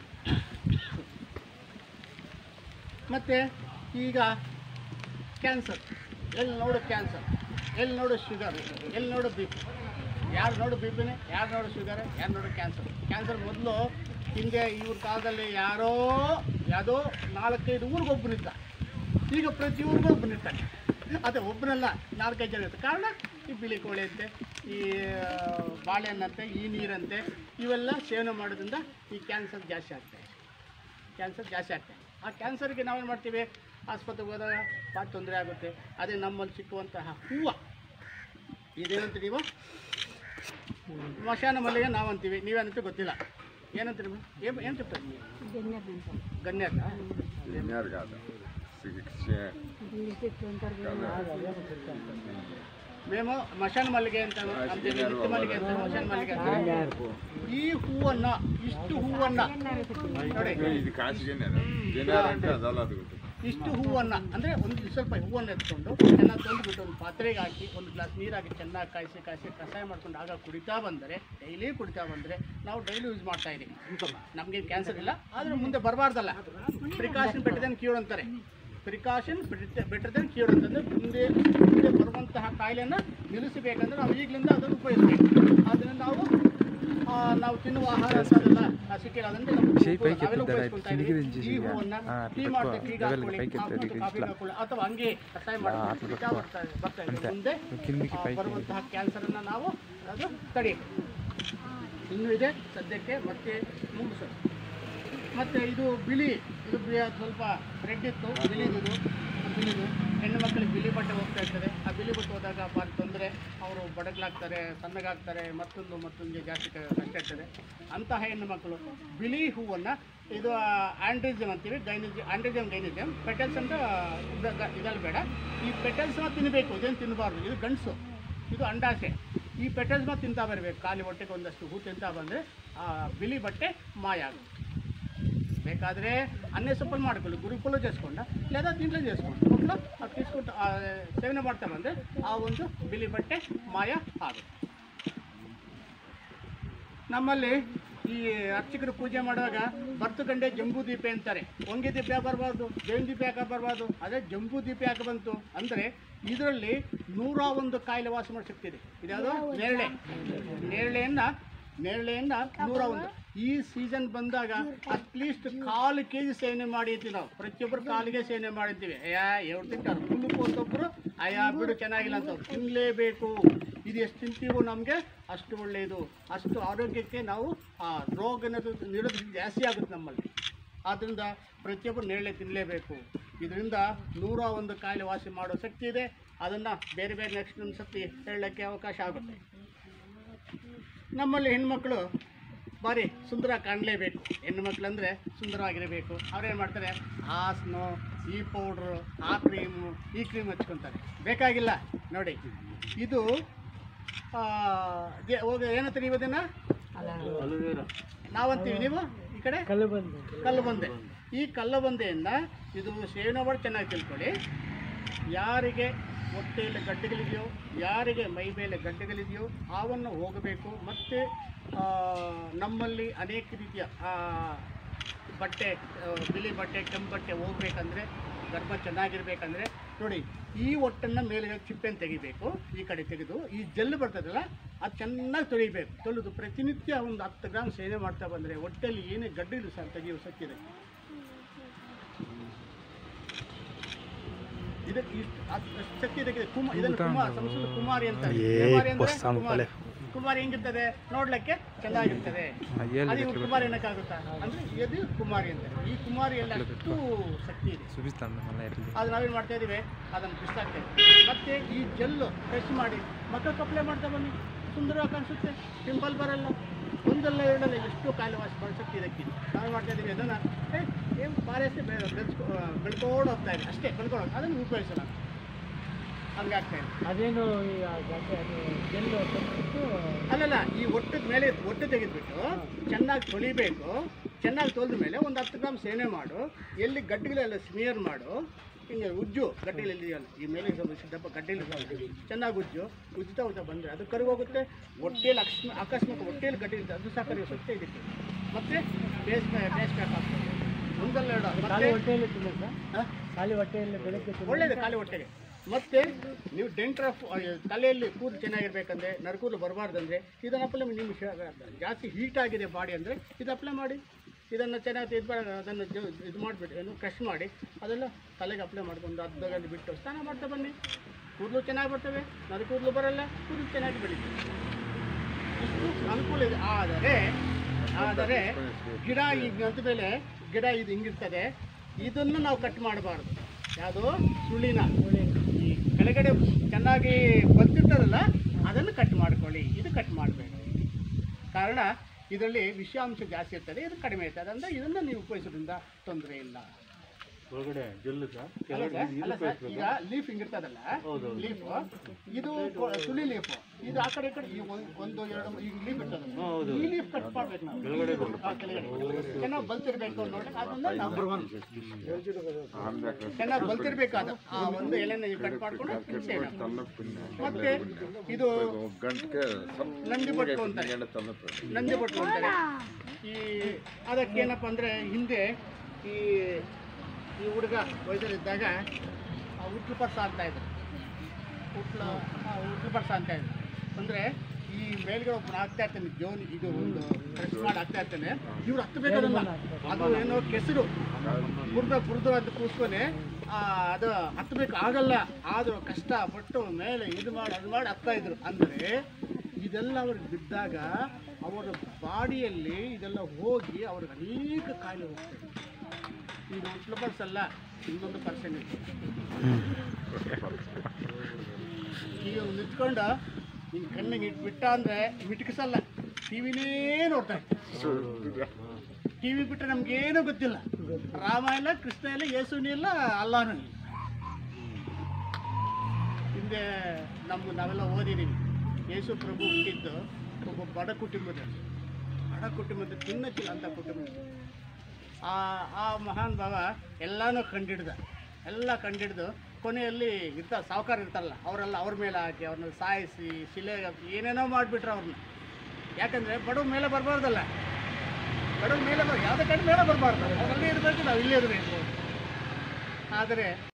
ಮತ್ತು ಈಗ ಕ್ಯಾನ್ಸರ್ ಎಲ್ಲಿ ನೋಡು ಕ್ಯಾನ್ಸರ್ ಎಲ್ಲಿ ನೋಡು ಶುಗರ್ ಎಲ್ಲಿ ನೋಡು ಬಿ ಪಿ ಯಾರು ನೋಡು ಬಿ ಪಿನೇ ಯಾರು ನೋಡು ಶುಗರ್ ಯಾರು ನೋಡು ಕ್ಯಾನ್ಸರ್ ಕ್ಯಾನ್ಸರ್ ಮೊದಲು ಹಿಂದೆ ಇವ್ರ ಕಾಲದಲ್ಲಿ ಯಾರೋ ಯಾವುದೋ ನಾಲ್ಕೈದು ಊರಿಗೊಬ್ಬನಿದ್ದ ಈಗ ಪ್ರತಿ ಊರಿಗೂ ಒಬ್ಬನಿರ್ತಾನೆ ಅದೇ ಒಬ್ಬನಲ್ಲ ನಾಲ್ಕೈದು ಜನ ಇರ್ತಾರೆ ಕಾರಣ ಈ ಬಿಳಿ ಕೋಳಿ ಅಂತೆ ಈ ಆ, ಬಾಳೆಹಣ್ಣಂತೆ ಈ ನೀರಂತೆ ಇವೆಲ್ಲ ಸೇವನೆ ಮಾಡೋದ್ರಿಂದ ಈ ಕ್ಯಾನ್ಸರ್ ಜಾಸ್ತಿ ಆಗ್ತಾಯಿದೆ ಕ್ಯಾನ್ಸರ್ ಜಾಸ್ತಿ ಆಗ್ತದೆ ಆ ಕ್ಯಾನ್ಸರ್ಗೆ ನಾವೇನು ಮಾಡ್ತೀವಿ ಆಸ್ಪತ್ರೆಗೆ ಹೋದಾಗ ಭಾಳ ತೊಂದರೆ ಆಗುತ್ತೆ ಅದೇ ನಮ್ಮಲ್ಲಿ ಸಿಕ್ಕುವಂತಹ ಹೂವು ಇದೇನಂತ ನೀವು ಮಶಾನ ಮಲ್ಲಿಗೆ ನಾವು ಅಂತೀವಿ ನೀವೇನಂತ ಗೊತ್ತಿಲ್ಲ ಏನಂತೀರಿ ಏನು ಏನು ತಿಂತಾರೆ ನೀವು ಗಣ್ಯದ Energada. ಶಿಕ್ಷೆ మేము ಮಶಾನ ಮಲ್ಲಿಗೆ ಅಂತ ಅಂತೀವಿ ನಿತ್ಯ ಮಲ್ಲಿಗೆ ಅಂತ ಮಶಾನ ಮಲ್ಲಿಗೆ ಅಂತೀವಿ ಈ ಹೂವನ್ನ ಇಷ್ಟು ಹೂವನ್ನ ನೋಡಿ ಇದು ಕಾಸಿಗೆನೆ ಜನರ అంటే ಅದಲ್ಲ ಅದು ಗೊತ್ತು ಇಷ್ಟು ಹೂವನ್ನು ಅಂದರೆ ಒಂದು ಸ್ವಲ್ಪ ಹೂವನ್ನು ಎತ್ಕೊಂಡು ಚೆನ್ನಾಗಿ ತೊಂದ್ಬಿಟ್ಟು ಒಂದು ಪಾತ್ರೆಗೆ ಹಾಕಿ ಒಂದು ಗ್ಲಾಸ್ ನೀರು ಹಾಕಿ ಚೆನ್ನಾಗಿ ಕಾಯಿಸಿ ಕಾಯಿಸಿ ಕಷಾಯ ಮಾಡ್ಕೊಂಡು ಆಗ ಕುಡಿತಾ ಬಂದರೆ ಡೈಲಿ ಕುಡಿತಾ ಬಂದರೆ ನಾವು ಡೈಲಿ ಯೂಸ್ ಮಾಡ್ತಾ ಇದ್ದೀವಿ ನಮಗೆ ಕ್ಯಾನ್ಸರ್ ಇಲ್ಲ ಆದರೆ ಮುಂದೆ ಬರಬಾರ್ದಲ್ಲ ಪ್ರಿಕಾಷನ್ ಬೆಟರ್ ದೆನ್ ಕ್ಯೂರ್ ಅಂತಾರೆ ಪ್ರಿಕಾಷನ್ ಬೆಟರ್ ದೆನ್ ಕ್ಯೂರ್ ಅಂತಂದರೆ ಮುಂದೆ ಮುಂದೆ ಬರುವಂತಹ ಕಾಯಿಲೆಯನ್ನು ನಿಲ್ಲಿಸಬೇಕಂದ್ರೆ ನಾವು ಈಗಲಿಂದ ಅದನ್ನು ಉಪಯೋಗಿಸಬೇಕು ಅದನ್ನು ನಾವು ಆ, ನಾವು ತಿನ್ನುವ ಆಹಾರ ಅಂತ ಅದೆಲ್ಲ ಆ, ಸಿಕ್ಕಿಲ್ಲ ಅದನ್ನು ನಾವು ಶೇಪ್ ಪೈಕಿ ನಾವೆಲ್ಲ ಎತ್ತಿದ್ದಾರೆ, ಉಪಯೋಗಿಸ್ಕೊಳ್ತಾ ಇದ್ದೀವಿ. ಚಿನಿಗಿರಿ ಈ ಇಂಜಿಸಿಗೆ. ಹೂವನ್ನ ಆ, ಟೀ ಅದು ಮಾಡ್ತಾ ಪೈಕಿ ಟೀ ಎತ್ತಿದ್ದಾರೆ, ಹಾಕೊಳ್ಳಿ, ಪೈಕಿ ಕಾಫಿ ಎತ್ತಿದ್ದಾರೆ, ಕಾಫಿ ಇಲ್ಲ. ಹಾಕೊಳ್ಳಿ, ಅಥವಾ ಹಂಗೆ ಕಷಾಯ ಮಾಡಿ ಆ, ಕುಡಿತಾ ಅದು ಬರ್ತಾ ಇದೆ- ಬರ್ತಾ ಇದೆ ಅಂತೆ. ಮುಂದೆ ಕಿಂದಿಗೆ ಆ, ಪೈಕಿ ಬರುವಂತಹ ಕ್ಯಾನ್ಸರನ್ನು ನಾವು ಅದು ತಡೆಯಬೇಕು ಇನ್ನೂ ಇದೆ ಸದ್ಯಕ್ಕೆ ಮತ್ತೆ ಮುಗಿಸೋದು ಮತ್ತು ಇದು ಬಿಳಿ ಇದು ಬಿ- ಸ್ವಲ್ಪ ರೆಡ್ ಇತ್ತು ಬಿಳಿದು ಬಿಳಿದು ಹೆಣ್ಣು ಮಕ್ಕಳಿಗೆ ಬಿಳಿ ಬಟ್ಟೆ ಹೋಗ್ತಾ ಇರ್ತದೆ ಆ ಬಿಳಿ ಬಟ್ಟೆ ಹೋದಾಗ ಭಾರಿ ತೊಂದರೆ ಅವರು ಬಡಗ್ಲಾಗ್ತಾರೆ ಸಣ್ಣಗಾಗ್ತಾರೆ ಮತ್ತೊಂದು ಮತ್ತೊಂದು ಜಾಸ್ತಿ ಕ- ಕಷ್ಟ ಇರ್ತದೆ ಅಂತಹ ಹೆಣ್ಣು ಮಕ್ಕಳು ಬಿಳಿ ಹೂವನ್ನು ಇದು ಆಂಡ್ರಿಸಮ್ ಅಂತೀವಿ ಗೈನಿಜ್ ಆಂಡ್ರಿಸಮ್ ಗೈನಿಸಮ್ ಪೆಟಲ್ಸ್ ಅಂತ ಇದ- ಗ- ಇದೆಲ್ಲ ಬೇಡ ಈ ಪೆಟಲ್ಸ್ನ ತಿನ್ನಬೇಕು ಇದೇನು ತಿನ್ನಬಾರ್ದು ಇದು ಗಂಡಸು ಇದು ಅಂಡಾಸೆ ಈ ಪೆಟಲ್ಸ್ ಮಾತ್ರ ತಿಂತಾ ಬರಬೇಕು ಖಾಲಿ ಹೊಟ್ಟೆಗೆ ಒಂದಷ್ಟು ಹೂ ತಿಂತಾ ಬಂದರೆ ಆ ಬಿಳಿ ಬಟ್ಟೆ ಮಾಯ ಆಗುತ್ತೆ ಬೇಕಾದರೆ ಅನ್ನೆ ಸೊಪ್ಪಲ್ಲಿ ಮಾಡ್ಕೊಳ್ಳಿ ಗುರುಕುಲ చేసుಕೊಂಡ లేదా దీంట్లో చేసుకోండి ಒಟ್ಟು ಅದು తీసుకుంటು ಆ, ಸೇವನೆ ಮಾಡ್ತಾ ಬಂದರೆ ಆ ಒಂದು ಬಿಳಿ ಬಟ್ಟೆ ಮಾಯ ಆಗುತ್ತೆ ನಮ್ಮಲ್ಲಿ ಈ ಅರ್ಚಕರು ಪೂಜೆ ಮಾಡುವಾಗ ಬರ್ತುಗಂಡೆ ಜಂಬೂ ದೀಪೆ ಅಂತಾರೆ ಹೊಂಗೆ ದೀಪ ಯಾಕೆ ಬರಬಾರ್ದು ಜೈನ್ ದೀಪ ಯಾಕೆ ಬರಬಾರ್ದು ಅದೇ ಜಂಬೂ ದೀಪ ಯಾಕೆ ಬಂತು ಅಂದರೆ ಇದರಲ್ಲಿ ನೂರ ಒಂದು ಕಾಯಿಲೆ ವಾಸ ಮಾಡೋ ಶಕ್ತಿ ಇದೆ ಇದ್ಯಾವುದು ನೇರಳೆ ನೇರಳೆಯನ್ನು ನೇರಳೆಯನ್ನು ನೂರ ಒಂದು ಈ ಸೀಸನ್ ಬಂದಾಗ ಅಟ್ಲೀಸ್ಟ್ ಕಾಲು ಕೆ ಜಿ ಸೇವನೆ ಮಾಡಿರ್ತೀವಿ ನಾವು ಪ್ರತಿಯೊಬ್ಬರು ಕಾಲಿಗೆ ಸೇವನೆ ಮಾಡಿರ್ತೀವಿ ಅಯ್ಯ ಎವ್ರು ತಿಂತಾರೆ ಹುಲ್ಲು ಒಬ್ಬೊಬ್ಬರು ಅಯ್ಯ ಬಿಡು ಚೆನ್ನಾಗಿಲ್ಲ ಅಂತ ತಿನ್ನಲೇಬೇಕು ಇದು ಎಷ್ಟು ತಿಂತೀವೋ ನಮಗೆ ಅಷ್ಟು ಒಳ್ಳೆಯದು ಅಷ್ಟು ಆರೋಗ್ಯಕ್ಕೆ ನಾವು ಆ ರೋಗ ನಿರೋಧ- ನಿರೋಧಕ ಜಾಸ್ತಿ ಆಗುತ್ತೆ ನಮ್ಮಲ್ಲಿ ಆದ್ದರಿಂದ ಪ್ರತಿಯೊಬ್ಬರು ನೇರಳೆ ತಿನ್ನಲೇಬೇಕು ಇದರಿಂದ ನೂರ ಒಂದು ಕಾಯಿಲೆ ವಾಸಿ ಮಾಡೋ ಶಕ್ತಿ ಇದೆ ಅದನ್ನು ಬೇರೆ ಬೇರೆ ನೆಕ್ಸ್ಟ್ ಒಂದು ಸತಿ ಹೇಳಲಿಕ್ಕೆ ಅವಕಾಶ ಆಗುತ್ತೆ ನಮ್ಮಲ್ಲಿ ಹೆಣ್ಮಕ್ಳು ಭಾರಿ ಸುಂದರ ಕಾಣಲೇಬೇಕು ಹೆಣ್ಣು ಮಕ್ಳು ಅಂದರೆ ಸುಂದರವಾಗಿರಬೇಕು ಅವ್ರೇನು ಮಾಡ್ತಾರೆ ಆ ಸ್ನೋ ಈ ಪೌಡ್ರು ಆ ಕ್ರೀಮು ಈ ಕ್ರೀಮ್ ಹಚ್ಕೊತಾರೆ ಬೇಕಾಗಿಲ್ಲ ನೋಡಿ ಇದು ಆ, ದೇ- ಹೋಗಿ ಏನಂತೀರಿ ಇವತ್ತಿನ ಅಲುವೇರಾ ನಾವಂತೀವಿ ನೀವು ಈ ಕಡೆ ಕಲ್ಲು ಬಂದೆ ಈ ಕಲ್ಲು ಬಂದೆಯನ್ನು ಇದು ಸೇವನೆ ಮಾಡಿ ಚೆನ್ನಾಗಿ ತಿಳ್ಕೊಳ್ಳಿ ಯಾರಿಗೆ ಹೊಟ್ಟೆಯಲ್ಲಿ ಗಡ್ಡೆಗಳಿದೆಯೋ ಯಾರಿಗೆ ಮೈ ಮೇಲೆ ಗಡ್ಡೆಗಳಿದೆಯೋ ಅವನ್ನು ಹೋಗಬೇಕು ಮತ್ತು ನಮ್ಮಲ್ಲಿ ಅನೇಕ ರೀತಿಯ ಆ, ಬಟ್ಟೆ ಆ, ಬಿಳಿ ಬಟ್ಟೆ ಕೆಂಪು ಬಟ್ಟೆ ಹೋಗ್ಬೇಕಂದ್ರೆ ಗರ್ಭ ಚೆನ್ನಾಗಿರ್ಬೇಕಂದ್ರೆ ನೋಡಿ ಈ ಹೊಟ್ಟನ್ನು ಮೇಲೆ ಚಿಪ್ಪೆನ ತೆಗಿಬೇಕು ಈ ಕಡೆ ತೆಗೆದು ಈ ಜಲ್ಲು ಬರ್ತದಲ್ಲ ಅದು ಚೆನ್ನಾಗಿ ತೊಳಿಬೇಕು ತೊಳೆದು ಪ್ರತಿನಿತ್ಯ ಒಂದು ಹತ್ತು ಗ್ರಾಮ್ ಸೇವನೆ ಮಾಡ್ತಾ ಬಂದರೆ ಹೊಟ್ಟೆಯಲ್ಲಿ ಏನೇ ಗಡ್ಡೆಗಳು ಸಹ ತೆಗೆಯುವ ಶಕ್ತಿ ಇದೆ ಇದಕ್ಕೆ ಇಷ್ಟು ಅದ್- ಅಷ್ಟು ಶಕ್ತಿ ಇದಕ್ಕೆ ಕುಮ ಇದನ್ನು ಕುಮಾರ್ ಸಂಸ್ಕೃತ ಕುಮಾರಿ ಅಂತ ಕುಮಾರಿ ಅಂದ್ರೆ ಕುಮಾರಿ. ಕುಮಾರಿ ಹೆಂಗಿರ್ತದೆ ನೋಡ್ಲಿಕ್ಕೆ ಚೆನ್ನಾಗಿರ್ತದೆ ಅದು ಇವ್ರು ಕುಮಾರಿ ಏನಕ್ಕಾಗುತ್ತಾ ಅಂದ್ರೆ ಇದು ಕುಮಾರಿ ಅಂತ ಈ ಕುಮಾರಿಯಲ್ಲಿ ಅಷ್ಟು ಶಕ್ತಿ ಇದೆ ಅದು ನಾವೇನು ಮಾಡ್ತಾ ಇದೀವಿ ಅದನ್ನು ಬಿಸಾಕ್ತೇವೆ ಮತ್ತೆ ಈ ಜೆಲ್ಲು ಫ್ರೆಶ್ ಮಾಡಿ ಮಕ್ಕಳು ಅಪ್ಲೈ ಮಾಡ್ತಾ ಬನ್ನಿ ಸುಂದರವಾಗಿ ಕಾಣಿಸುತ್ತೆ ಪಿಂಪಲ್ ಬರಲ್ಲ ಒಂದಲ್ಲ ಎರಡಲ್ಲ ಎಷ್ಟು ಕಾಯಿಲೆ ವಾಸಿ ಮಾಡೋ ಶಕ್ತಿ ಇದಕ್ಕೆ ನಾವು ಮಾಡ್ತಾ ಇದೀವಿ ಅದನ್ನು ಏನು ಪಾರೈಸಿ ಬೆಳೆಸ್ಕೊ ಬೆಳ್ಕೊಂಡು ಹೋಗ್ತಾ ಇದೆ ಅಷ್ಟೇ ಬೆಳ್ಕೊಂಡು ಹೋಗ್ತಾ ಅದನ್ನು ಉಪಯೋಗಿಸಲ್ಲ ಹಂಗಾಗ್ತಾ ಇದೆ ಅದೇನು ಈ ಜಾಸ್ತಿ ಅದು ಜೆಲ್ಲು ತಂದ್ಬಿಟ್ಟು ಅಲ್ಲಲ್ಲ ಈ ಒಟ್ಟದ ಮೇಲೆ ಒಟ್ಟು ತೆಗೆದ್ಬಿಟ್ಟು ಚೆನ್ನಾಗಿ ತೊಳಿಬೇಕು ಚೆನ್ನಾಗಿ ತೊಳೆದ ಮೇಲೆ ಒಂದು ಹತ್ತು ಗ್ರಾಮ್ ಸೇವನೆ ಮಾಡು ಎಲ್ಲಿ ಗಡ್ಡೆಗಳೆಲ್ಲ ಸ್ಮಿಯರ್ ಮಾಡು ಹಿಂಗೆ ಉಜ್ಜು ಗಡ್ಡೆಗಳಿದೆಯಲ್ಲ ಈ ಮೇಲೆ ಸ್ವಲ್ಪ ಸಿದ್ದಪ್ಪ ಗಡ್ಡೆಲಿ ಚೆನ್ನಾಗಿ ಉಜ್ಜು ಉಜ್ಜುತ್ತಾ ಉಜ್ಜಾ ಬಂದರೆ ಅದು ಕರಿಗೋಗುತ್ತೆ ಹೊಟ್ಟೆಯಲ್ಲಿ ಅಕಸ್ಮ ಅಕಸ್ಮಾತ್ ಹೊಟ್ಟೆಯಲ್ಲಿ ಗಡ್ಡೆ ಇರುತ್ತೆ ಅದು ಸಹ ಕರಿಯೋ ಸತ್ಯ ಇದಕ್ಕೆ ಮತ್ತು ಬೇಸ್ ಬೇಸ್ ಪ್ಯಾಕ್ ಹಾಕ್ಬೋದು ಒಂದಲ್ಲ ಎರಡು ಖಾಲಿ ಮತ್ತೆ ಹೊಟ್ಟೆಯಲ್ಲಿ ತಿನ್ನ ಸರ್ ಹಾಂ ಖಾಲಿ ಹೊಟ್ಟೆಯಲ್ಲಿ ಬೆಳಗ್ಗೆ ತಿನ್ನು. ಒಳ್ಳೇದು ಖಾಲಿ ಹೊಟ್ಟೆಗೆ ಮತ್ತೆ ನೀವು ಡೆಂಟ್ರಫ್ ತಲೆಯಲ್ಲಿ ಕೂದಲು ಚೆನ್ನಾಗಿರ್ಬೇಕಂದ್ರೆ ನರಕೂದಲು ಬರಬಾರ್ದಂದ್ರೆ ಇದನ್ನು ಅಪ್ಲೈ ಮಾಡಿ ನಿಮ್ಗೆ ಶಾ- ಜಾಸ್ತಿ ಹೀಟ್ ಆಗಿದೆ ಬಾಡಿ ಅಂದರೆ ಇದು ಅಪ್ಲೈ ಮಾಡಿ ಇದನ್ನು ಚೆನ್ನಾಗಿ ಇದು ಮಾಡಿ ಅದನ್ನು ಜ- ಇದು ಮಾಡಿಬಿಟ್ಟು ಏನು ಕ್ರಶ್ ಮಾಡಿ ಅದೆಲ್ಲ ತಲೆಗೆ ಅಪ್ಲೈ ಮಾಡ್ಕೊಂಡು ಅರ್ಧ ಗಂಟೆ ಬಿಟ್ಟು ಸ್ನಾನ ಮಾಡ್ತಾ ಬನ್ನಿ ಕೂದಲು ಚೆನ್ನಾಗಿ ಬರ್ತವೆ ನರಕೂದಲು ಬರಲ್ಲ ಕೂದಲು ಚೆನ್ನಾಗಿ ಬೆಳೀತದೆ ಇಷ್ಟು ಅನುಕೂಲ ಇದೆ ಆದರೆ ಆದರೆ ಗಿಡ ಈಗ ಅಂದ ಮೇಲೆ ಗಿಡ ಇದು ಹಿಂಗಿರ್ತದೆ ಇದನ್ನು ನಾವು ಕಟ್ ಮಾಡಬಾರ್ದು ಯಾವುದು ಸುಳಿನ ಈ ಕೆಳಗಡೆ ಚೆನ್ನಾಗಿ ಬಂದಿರ್ತದಲ್ಲ ಅದನ್ನು ಕಟ್ ಮಾಡ್ಕೊಳ್ಳಿ ಇದು ಕಟ್ ಮಾಡಬೇಡಿ ಕಾರಣ ಇದರಲ್ಲಿ ವಿಷಾಂಶ ಜಾಸ್ತಿ ಇರ್ತದೆ ಇದು ಕಡಿಮೆ ಇರ್ತದೆ ಅಂದರೆ ಇದನ್ನು ನೀವು ಉಪಯೋಗಿಸೋದ್ರಿಂದ ತೊಂದರೆ ಇಲ್ಲ ಒಳಗಡೆ ಜೆಲ್ಲು ಸರ್ ಅಲ್ಲ ಕೆಳಗಡೆ ಸರ್, ಇದು ಅಲ್ಲ ಸರ್, ಉಪಯೋಗಿಸ್ಬೇಕಾ? ಈಗ ಲೀಫ್ ಹಿಂಗಿರ್ತದಲ್ಲ ಹೌದು, ಹೌದು. ಲೀಫ್ ಇದು ಕೊ- ಸುಳಿ ಲೀಫ್ ಇದು ಆ ಕಡೆ ಈ ಕಡೆ ಈ ಒಂದ್- ಒಂದು ಎರಡು ಈಗ ಲೀಫ್ ಇರ್ತದೆ ಹಾ, ಹೌದು. ಈ ಲೀಫ್ ಕಟ್ ಮಾಡ್ಬೇಕು ನಾವು ಕೆಳಗಡೆ ಆ, ಕೆಳಗಡೆ ಚೆನ್ನಾಗಿ ಬಲ್ತಿರ್ಬೇಕು ನೋಡಿ ಅದನ್ನ ನಂಬರ್ ಒನ್ ಆಮ್ಯಾಕ ಚೆನ್ನಾಗಿ ಬಲ್ತಿರ್ಬೇಕಾದ ಆ ಒಂದು ಎಲೆನ ನೀವು ಕಟ್ ಮಾಡ್ಕೊಂಡು ಸೇವೆ ತನ್ನ ಪಿನ್ನ ಮತ್ತೆ ಇದು ಗಂಟೆಗೆ ನಂದಿ ಬಟ್ಟು ಅಂತಾರೆ ಗಂಟೆ ತನ್ನ ನಂದಿ ಬಟ್ಟು ಅಂತಾರೆ ಈ ಅದಕ್ಕೇನಪ್ಪ ಅಂದರೆ ಹಿಂದೆ ಈ ಈ ಹುಡುಗ ವಯಸ್ಸಲ್ಲಿದ್ದಾಗ ಹುಟ್ಲು ಪರ್ಸ ಅಂತ ಇದ್ರು ಹುಟ್ಲ ಹುಟ್ಲು ಪರ್ಸ ಅಂತ ಇದ್ರು ಅಂದರೆ ಈ ಮೇಲ್ಗಡೆ ಒಬ್ಬನು ಆಗ್ತಾ ಇರ್ತಾನೆ ಜೋನಿ ಇದು ಒಂದು ಪ್ರೆಸ್ ಮಾಡಿ ಆಗ್ತಾ ಇರ್ತಾನೆ ಇವ್ರು ಹತ್ತಬೇಕು ಅದನ್ನ ಅದು ಏನೋ ಕೆಸರು ಬುರ್ದ ಬುರ್ದು ಅಂತ ಕೂಸ್కొని ಆ, ಅದು ಹತ್ತಬೇಕು ಆಗಲ್ಲ ಆದರೂ ಕಷ್ಟಪಟ್ಟು ಮೇಲೆ ಇದು ಮಾಡಿ ಅದು ಮಾಡಿ ಹತ್ತಾ ಇದ್ರು ಅಂದರೆ ಇದೆಲ್ಲ ಅವ್ರಿಗೆ ಬಿದ್ದಾಗ ಅವರ ಬಾಡಿಯಲ್ಲಿ ಇದೆಲ್ಲ ಹೋಗಿ ಅವ್ರಿಗೆ ಅನೇಕ ಕಾಯಿಲೆ ಹೋಗ್ತದೆ ಇದು ಹುಟ್ಲು ಪರ್ಸ್ ಅಲ್ಲ ಇನ್ನೊಂದು ಪರ್ಸೆಂಟ್ ಈಗ ಅವ್ನು ನಿಂತ್ಕೊಂಡು ನಿನ್ನ ಕಣ್ಣಿಗೆ ಇಟ್ಬಿಟ್ಟ ಅಂದರೆ ಮಿಟಕಿಸಲ್ಲ ಟಿ ವಿನೇ ನೋಡ್ತಾ ಟಿ ವಿ ಬಿಟ್ಟರೆ ನಮಗೇನೂ ಗೊತ್ತಿಲ್ಲ ರಾಮ ಇಲ್ಲ ಕೃಷ್ಣ ಇಲ್ಲ ಯೇಸುನಿ ಇಲ್ಲ ಅಲ್ಲಾನು ಇಲ್ಲ ಹಿಂದೆ ನಮ್ಮ ನಾವೆಲ್ಲ ಓದಿದ್ದೀವಿ ಯೇಸು ಪ್ರಭು ಹುಟ್ಟಿದ್ದು ಒಬ್ಬ ಬಡ ಕುಟುಂಬದಲ್ಲಿ ಬಡ ಕುಟುಂಬದ ತಿನ್ನಕ್ಕಿಲ್ಲ ಅಂತ ಕುಟುಂಬ ಆ ಆ ಮಹಾನ್ ಭಾವ ಎಲ್ಲನೂ ಕಂಡಿಡ್ದ ಎಲ್ಲ ಕಂಡಿಡ್ದು ಕೊನೆಯಲ್ಲಿ ಇರ್ತ ಸಾವುಕಾರ ಇರ್ತಾರಲ್ಲ ಅವರೆಲ್ಲ ಅವ್ರ ಮೇಲೆ ಹಾಕಿ ಅವ್ರನ್ನ ಸಾಯಿಸಿ ಶಿಲೆ ಹಾಕಿ ಏನೇನೋ ಮಾಡಿಬಿಟ್ರು ಅವ್ರನ್ನ ಯಾಕಂದರೆ ಬಡವ್ರ ಮೇಲೆ ಬರಬಾರ್ದಲ್ಲ ಬಡವ್ರ ಮೇಲೆ ಬರ್ ಯಾವುದೇ ಕಡೆ ಮೇಲೆ ಬರಬಾರ್ದು ಅವ್ರು ಅಲ್ಲೇ ಇರಬೇಕು ನಾವು ಇಲ್ಲೇ ಇರಬೇಕು ಆದರೆ